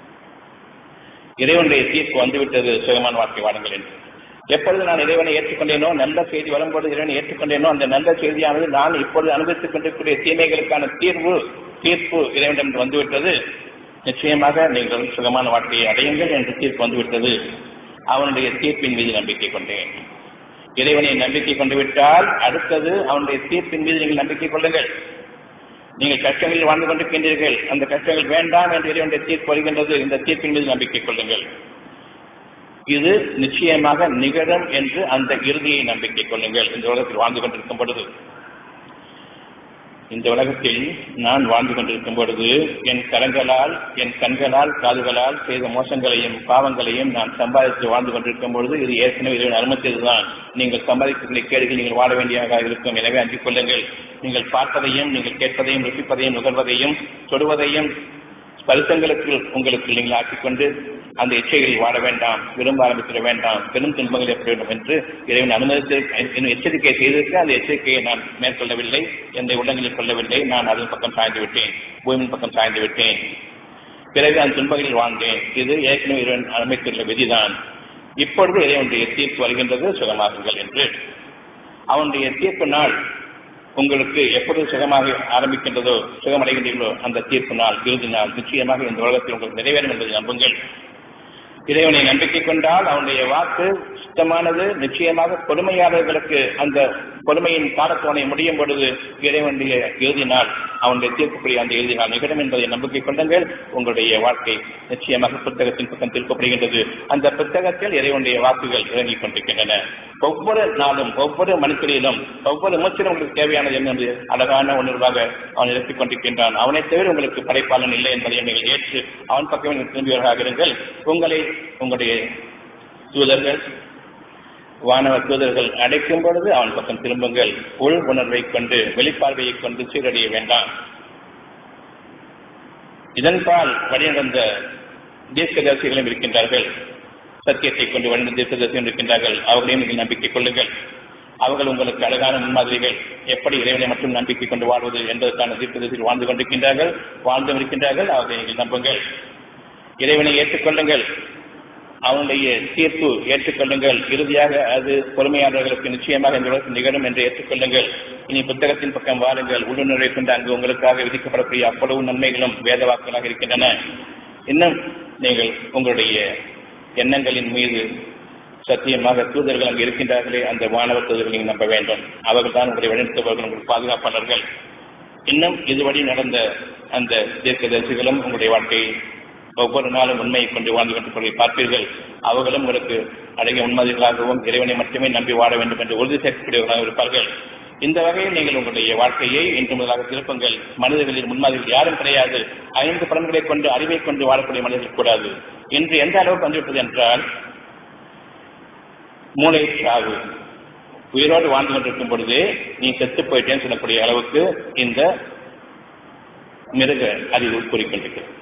இறைவனுடைய தீர்ப்பு வந்துவிட்டது சுகமான வாழ்க்கை வாடுங்கள் என்று எப்பொழுது நான் இறைவனை ஏற்றுக்கொண்டேனோ நல்ல செய்தி வரும்போது இறைவனை ஏற்றுக்கொண்டேனோ அந்த நல்ல செய்தியானது நான் இப்பொழுது அனுபவித்துக் கொண்டிருக்கூடிய தீமைகளுக்கான தீர்வு தீர்ப்பு இறைவனிடம் வந்துவிட்டது நிச்சயமாக நீங்கள் சுகமான வாழ்க்கையை அடையுங்கள் என்று தீர்ப்பு வந்துவிட்டது அவனுடைய தீர்ப்பின் மீது நம்பிக்கை கொண்டேன் இறைவனை நம்பிக்கை கொண்டு விட்டால் அடுத்தது அவனுடைய தீர்ப்பின் மீது நீங்கள் நம்பிக்கை கொள்ளுங்கள் நீங்கள் கஷ்டங்களில் வாழ்ந்து கொண்டிருக்கின்றீர்கள் அந்த கஷ்டங்கள் வேண்டாம் என்று இறைவனுடைய தீர்ப்பு வருகின்றது இந்த தீர்ப்பின் மீது நம்பிக்கை கொள்ளுங்கள் இது நிச்சயமாக நிகழும் என்று அந்த இறுதியை நம்பிக்கை கொள்ளுங்கள் இந்த உலகத்தில் வாழ்ந்து கொண்டிருக்கும் பொழுது இந்த உலகத்தில் நான் வாழ்ந்து கொண்டிருக்கும் பொழுது என் கரங்களால் என் கண்களால் காதுகளால் செய்த மோசங்களையும் பாவங்களையும் நான் சம்பாதித்து வாழ்ந்து கொண்டிருக்கும் பொழுது இது ஏற்கனவே இறைவன் அனுமதித்ததுதான் நீங்கள் சம்பாதிக்கக்கூடிய கேடுகள் நீங்கள் வாழ வேண்டியதாக இருக்கும் எனவே அஞ்சிக் கொள்ளுங்கள் நீங்கள் பார்ப்பதையும் நீங்கள் கேட்பதையும் ருசிப்பதையும் நுகர்வதையும் தொடுவதையும் ஸ்பரிசங்களுக்கு உங்களுக்கு நீங்கள் ஆக்கிக்கொண்டு அந்த இச்சைகளில் வாழ வேண்டாம் விரும்ப ஆரம்பித்திட வேண்டாம் பெரும் துன்பங்கள் ஏற்பட வேண்டும் என்று இறைவன் அனுமதித்து இன்னும் எச்சரிக்கை செய்திருக்க அந்த எச்சரிக்கையை நான் மேற்கொள்ளவில்லை எந்த உள்ளங்களில் கொள்ளவில்லை நான் அதன் பக்கம் சாய்ந்து விட்டேன் பூமியின் பக்கம் சாய்ந்து விட்டேன் பிறகு அந்த துன்பங்களில் வாழ்ந்தேன் இது ஏற்கனவே இறைவன் அமைத்துள்ள விதிதான் இப்பொழுது இறைவனுடைய தீர்ப்பு வருகின்றது சுகமாகுங்கள் என்று அவனுடைய தீர்ப்பு நாள் உங்களுக்கு எப்பொழுது சுகமாக ஆரம்பிக்கின்றதோ சுகமடைகின்றீர்களோ அந்த தீர்ப்பு நாள் இறுதி நாள் நிச்சயமாக இந்த உலகத்தில் உங்களுக்கு நிறைவேறும் என்பதை நம்புங்கள் இறைவனை நம்பிக்கை கொண்டால் அவனுடைய வாக்கு சுத்தமானது நிச்சயமாக பொறுமையாளர்களுக்கு அந்த பொறுமையின் காலத்தோனை முடியும் பொழுது இறைவனுடைய இறுதி நாள் அவனுடைய தீர்ப்புப்படி அந்த இறுதி நாள் நிகழும் என்பதை நம்பிக்கை கொண்டுங்கள் உங்களுடைய வாழ்க்கை நிச்சயமாக புத்தகத்தின் பக்கம் திருப்பப்படுகின்றது அந்த புத்தகத்தில் இறைவனுடைய வாக்குகள் இறங்கிக் கொண்டிருக்கின்றன ஒவ்வொரு நாளும் ஒவ்வொரு மணித்துறையிலும் ஒவ்வொரு மூச்சிலும் உங்களுக்கு தேவையானது என்னென்று அழகான உணர்வாக அவன் நிறுத்திக் கொண்டிருக்கின்றான் அவனை தவிர உங்களுக்கு படைப்பாளன் இல்லை என்பதை நீங்கள் ஏற்று அவன் பக்கம் நீங்கள் திரும்பியவர்களாக இருங்கள் உங்களை உங்களுடைய தூதர்கள் வானவ தூதர்கள் அடைக்கும் பொழுது அவன் பக்கம் திரும்புங்கள் உள் உணர்வை கொண்டு வெளிப்பார்வையை கொண்டு சீரடைய வேண்டாம் இதன்பால் வழிநடந்த தீர்க்கதரிசிகளும் இருக்கின்றார்கள் சத்தியத்தை கொண்டு வழிநடந்த தீர்க்கதரிசிகளும் இருக்கின்றார்கள் அவர்களையும் நீங்கள் நம்பிக்கை கொள்ளுங்கள் அவர்கள் உங்களுக்கு அழகான முன்மாதிரிகள் எப்படி இறைவனை மட்டும் நம்பிக்கை கொண்டு வாழ்வது என்பதற்கான தீர்க்கதரிசிகள் வாழ்ந்து கொண்டிருக்கின்றார்கள் வாழ்ந்தும் இருக்கின்றார்கள் அவர்களை நீங்கள் நம்புங்கள் இறைவனை ஏற்றுக்கொள்ளுங்கள் அவனுடைய தீர்ப்பு ஏற்றுக்கொள்ளுங்கள் இறுதியாக அது பொறுமையாளர்களுக்கு நிச்சயமாக இந்த உலகத்தில் நிகழும் என்று ஏற்றுக்கொள்ளுங்கள் இனி புத்தகத்தின் பக்கம் வாருங்கள் உள்ளுணர்வை கொண்டு அங்கு உங்களுக்காக விதிக்கப்படக்கூடிய அவ்வளவு நன்மைகளும் வேத வாக்குகளாக இருக்கின்றன இன்னும் நீங்கள் உங்களுடைய எண்ணங்களின் மீது சத்தியமாக தூதர்கள் அங்கு இருக்கின்றார்களே அந்த மாணவர் தூதர்கள் நீங்கள் நம்ப வேண்டும் அவர்கள் தான் உங்களை வழிநடத்துபவர்கள் உங்களுக்கு பாதுகாப்பாளர்கள் இன்னும் இதுவழி நடந்த அந்த தீர்க்கதரிசிகளும் உங்களுடைய வாழ்க்கையை ஒவ்வொரு நாளும் உண்மையை கொண்டு வாழ்ந்து கொண்டு பார்ப்பீர்கள் அவர்களும் உங்களுக்கு அழகிய உண்மதிகளாகவும் இறைவனை மட்டுமே நம்பி வாழ வேண்டும் என்று உறுதி சேர்க்கக்கூடியவர்களாக இருப்பார்கள் இந்த வகையில் நீங்கள் உங்களுடைய வாழ்க்கையை இன்று முதலாக திருப்புங்கள் மனிதர்களின் முன்மாதிரிகள் யாரும் கிடையாது ஐந்து பலன்களை கொண்டு அறிவை கொண்டு வாழக்கூடிய மனிதர்கள் கூடாது இன்று எந்த அளவுக்கு வந்துவிட்டது என்றால் மூளை சாவு உயிரோடு வாழ்ந்து கொண்டிருக்கும் பொழுது நீ செத்து போயிட்டேன்னு சொல்லக்கூடிய அளவுக்கு இந்த மிருக அறிவு கூறிக்கொண்டிருக்கிறது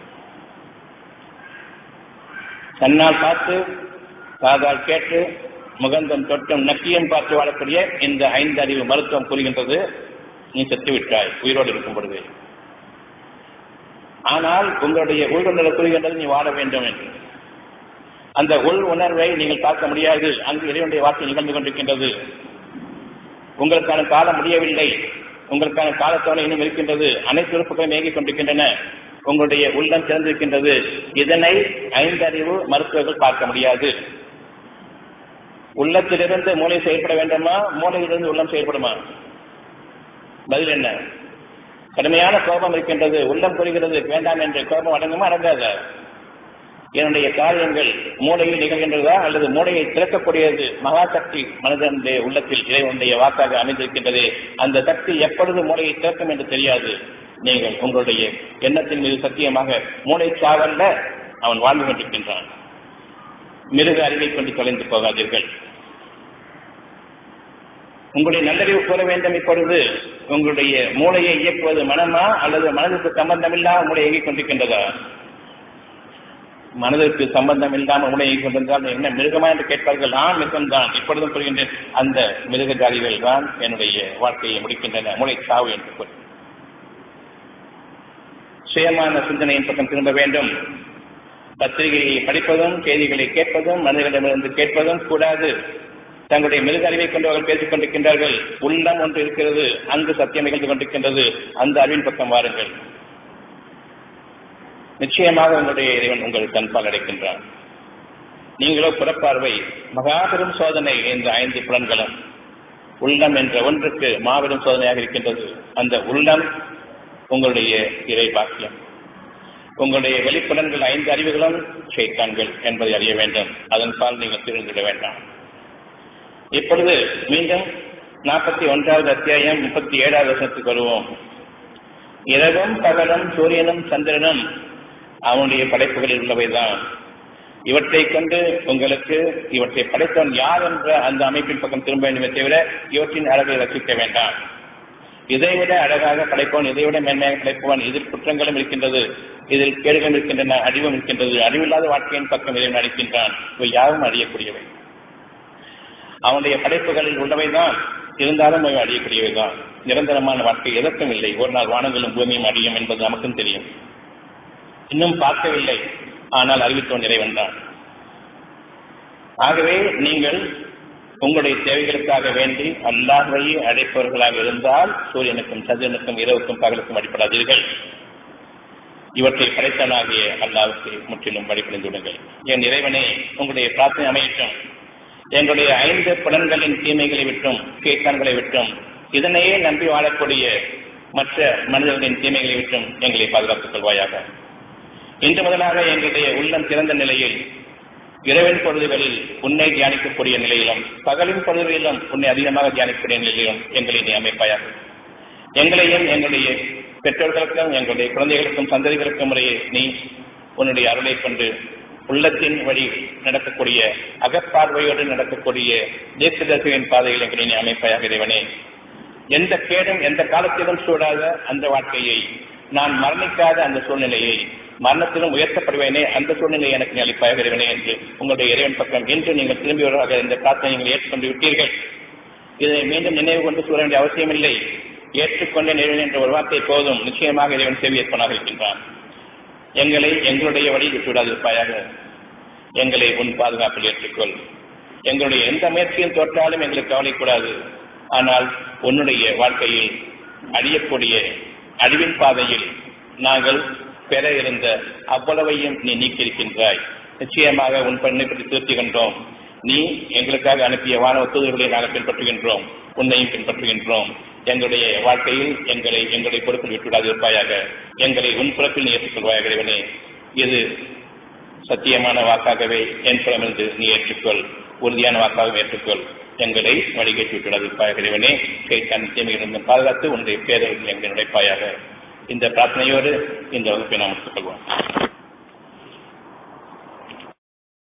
கண்ணால் பார்த்து காதால் கேட்டு முகந்தம் தொட்டும் நக்கியம் பார்த்து வாழக்கூடிய இந்த ஐந்து அறிவு மருத்துவம் கூறுகின்றது நீ செத்து விட்டாய் உயிரோடு இருக்கும் பொழுது ஆனால் உங்களுடைய உள்உணர்வு கூறுகின்றது நீ வாழ வேண்டும் என்று அந்த உள் உணர்வை நீங்கள் பார்க்க முடியாது அங்கு இறைவனுடைய வார்த்தை நிகழ்ந்து கொண்டிருக்கின்றது உங்களுக்கான காலம் முடியவில்லை உங்களுக்கான காலத்தோடு இன்னும் இருக்கின்றது அனைத்து உறுப்புகளும் இயங்கிக் கொண்டிருக்கின்றன உங்களுடைய உள்ளம் திறந்திருக்கின்றது இதனை ஐந்தறிவு மருத்துவர்கள் பார்க்க முடியாது உள்ளத்திலிருந்து மூளை செயல்பட வேண்டுமா மூளையிலிருந்து உள்ளம் செயல்படுமா பதில் என்ன கடுமையான கோபம் இருக்கின்றது உள்ளம் புரிகிறது வேண்டாம் என்று கோபம் அடங்குமா அடங்காத என்னுடைய காரியங்கள் மூளையில் நிகழ்கின்றதா அல்லது மூளையை திறக்கக்கூடியது மகா சக்தி மனிதனுடைய உள்ளத்தில் இறைவனுடைய வாக்காக அமைந்திருக்கின்றது அந்த சக்தி எப்பொழுது மூளையை திறக்கும் என்று தெரியாது நீங்கள் உங்களுடைய எண்ணத்தின் மீது சத்தியமாக மூளை சாவல்ல அவன் வாழ்ந்து கொண்டிருக்கின்றான் மிருக அறிவை கொண்டு தொலைந்து போகாதீர்கள் உங்களுடைய நல்லறிவு கூற வேண்டும் இப்பொழுது உங்களுடைய மூளையை இயக்குவது மனமா அல்லது மனதுக்கு சம்பந்தம் இல்லாமல் மூளை இயங்கிக் கொண்டிருக்கின்றதா மனதிற்கு சம்பந்தம் இல்லாமல் மூளை இயங்கிக் கொண்டிருந்தால் என்ன மிருகமா என்று கேட்பார்கள் நான் மிருகம்தான் இப்பொழுதும் புரிகின்றேன் அந்த மிருக ஜாதிகள் தான் என்னுடைய வாழ்க்கையை முடிக்கின்றன மூளை சாவு என்று கூறி சுயமான சிந்தனையின் பக்கம் திரும்ப வேண்டும் பத்திரிகையை படிப்பதும் செய்திகளை கேட்பதும் மனிதர்களிடமிருந்து கேட்பதும் கூடாது தங்களுடைய மிருக அறிவை கொண்டு அவர்கள் பேசிக் கொண்டிருக்கின்றார்கள் உள்ளம் ஒன்று இருக்கிறது அங்கு சத்தியம் நிகழ்ந்து கொண்டிருக்கின்றது அந்த அறிவின் பக்கம் வாருங்கள் நிச்சயமாக உங்களுடைய இறைவன் உங்கள் கண்பால் அடைக்கின்றான் நீங்களோ புறப்பார்வை மகாபெரும் சோதனை என்ற ஐந்து புலன்களும் உள்ளம் என்ற ஒன்றுக்கு மாபெரும் சோதனையாக இருக்கின்றது அந்த உள்ளம் உங்களுடைய இறை பாக்கியம் உங்களுடைய வெளிப்புலன்கள் ஐந்து அறிவுகளும் ஷைத்தான்கள் என்பதை அறிய வேண்டும் அதன் பால் நீங்கள் திருந்திட வேண்டாம் இப்பொழுது மீண்டும் நாற்பத்தி ஒன்றாவது அத்தியாயம் முப்பத்தி ஏழாவது வருஷத்துக்கு வருவோம் இரவும் பகலும் சூரியனும் சந்திரனும் அவனுடைய படைப்புகளில் உள்ளவைதான் இவற்றை கொண்டு உங்களுக்கு இவற்றை படைத்தவன் யார் என்ற அந்த அமைப்பின் பக்கம் திரும்ப வேண்டுமே தவிர இவற்றின் அழகை ரசிக்க வேண்டாம் இதைவிட அழகாக படைப்பவன் இதைவிட மேன்மையாக படைப்பவன் இதில் குற்றங்களும் இருக்கின்றது இதில் கேடுகளும் இருக்கின்றன அறிவும் இருக்கின்றது அறிவில்லாத வாழ்க்கையின் பக்கம் இதை அளிக்கின்றான் இவை யாவும் அறியக்கூடியவை அவனுடைய படைப்புகளில் உள்ளவைதான் இருந்தாலும் அவை அழியக்கூடியவைதான் நிரந்தரமான வாழ்க்கை எதற்கும் இல்லை ஒரு நாள் வானங்களும் பூமியும் அழியும் என்பது நமக்கும் தெரியும் இன்னும் பார்க்கவில்லை ஆனால் அறிவித்தவன் இறைவன்தான் ஆகவே நீங்கள் உங்களுடைய தேவைகளுக்காக வேண்டி அல்லாஹ்வையே அழைப்பவர்களாக இருந்தால் சூரியனுக்கும் சந்திரனுக்கும் இரவுக்கும் பகலுக்கும் வழிபடாதீர்கள் இவற்றை படைத்தவனாகிய அல்லாவுக்கு முற்றிலும் வழிபடைந்து விடுங்கள் என் இறைவனே உங்களுடைய பிரார்த்தனை அமையட்டும் எங்களுடைய ஐந்து புலன்களின் தீமைகளை விட்டும் கேட்கான்களை விட்டும் இதனையே நம்பி வாழக்கூடிய மற்ற மனிதர்களின் தீமைகளை விட்டும் எங்களை பாதுகாத்துக் கொள்வாயாக இன்று முதலாக எங்களுடைய உள்ளம் திறந்த நிலையில் இரவின் பொழுதுகளில் உன்னை தியானிக்கக்கூடிய நிலையிலும் பகலின் பொழுதுகளிலும் உன்னை அதிகமாக தியானிக்கக்கூடிய நிலையிலும் எங்களை நீ அமைப்பாயாக எங்களையும் எங்களுடைய பெற்றோர்களுக்கும் எங்களுடைய குழந்தைகளுக்கும் சந்ததிகளுக்கும் முறையே நீ உன்னுடைய அருளை கொண்டு உள்ளத்தின் வழி நடக்கக்கூடிய அகப்பார்வையோடு நடக்கக்கூடிய தேசதர்சியின் பாதையில் எங்களை நீ அமைப்பாயாக இறைவனே எந்த கேடும் எந்த காலத்திலும் சூடாத அந்த வாழ்க்கையை நான் மரணிக்காத அந்த சூழ்நிலையை மரணத்திலும் உயர்த்தப்படுவேனே அந்த சூழ்நிலையை எனக்கு நீ அளிப்பாயாக இறைவனே என்று உங்களுடைய இறைவன் பக்கம் இன்று நீங்கள் திரும்பியவராக இந்த பிரார்த்தனை நீங்கள் ஏற்றுக்கொண்டு விட்டீர்கள் இதை மீண்டும் நினைவு கொண்டு சொல்ல வேண்டிய அவசியமில்லை ஏற்றுக்கொண்ட நிறைவேன் என்ற ஒரு வார்த்தை போதும் நிச்சயமாக இறைவன் சேவை ஏற்பனாக இருக்கின்றான் எங்களை எங்களுடைய வழியில் விட்டுவிடாதிருப்பாயாக எங்களை உன் பாதுகாப்பில் ஏற்றுக்கொள் எங்களுடைய எந்த முயற்சியில் தோற்றாலும் எங்களுக்கு கவலைக்கூடாது ஆனால் உன்னுடைய வாழ்க்கையில் அழியக்கூடிய அழிவின் பாதையில் நாங்கள் பெற இருந்த அவ்வளவையும் நீ நீக்கியிருக்கின்றாய் நிச்சயமாக உன் பெண்ணை பற்றி திருப்திகின்றோம் நீ எங்களுக்காக அனுப்பிய வானவ தூதர்களை நாங்கள் பின்பற்றுகின்றோம் உன்னையும் பின்பற்றுகின்றோம் எங்களுடைய வாழ்க்கையில் எங்களை எங்களுடைய பொறுப்பில் விட்டுவிடாது இருப்பாயாக எங்களை உன் புறப்பில் நீ ஏற்றுக்கொள்வாயாக இறைவனே இது சத்தியமான வாக்காகவே என் புறமிருந்து நீ ஏற்றுக்கொள் உறுதியான வாக்காகவும் ஏற்றுக்கொள் எங்களை வழிகேற்றி விட்டுவிடாது இருப்பாயாக இறைவனே கைத்தான் தீமையிலிருந்து பாதுகாத்து உன்னுடைய பேரர்கள் எங்களை நுழைப்பாயாக இந்த பிரார்த்தனையோடு இந்த வகுப்பை நாம் எடுத்துக்கொள்வோம்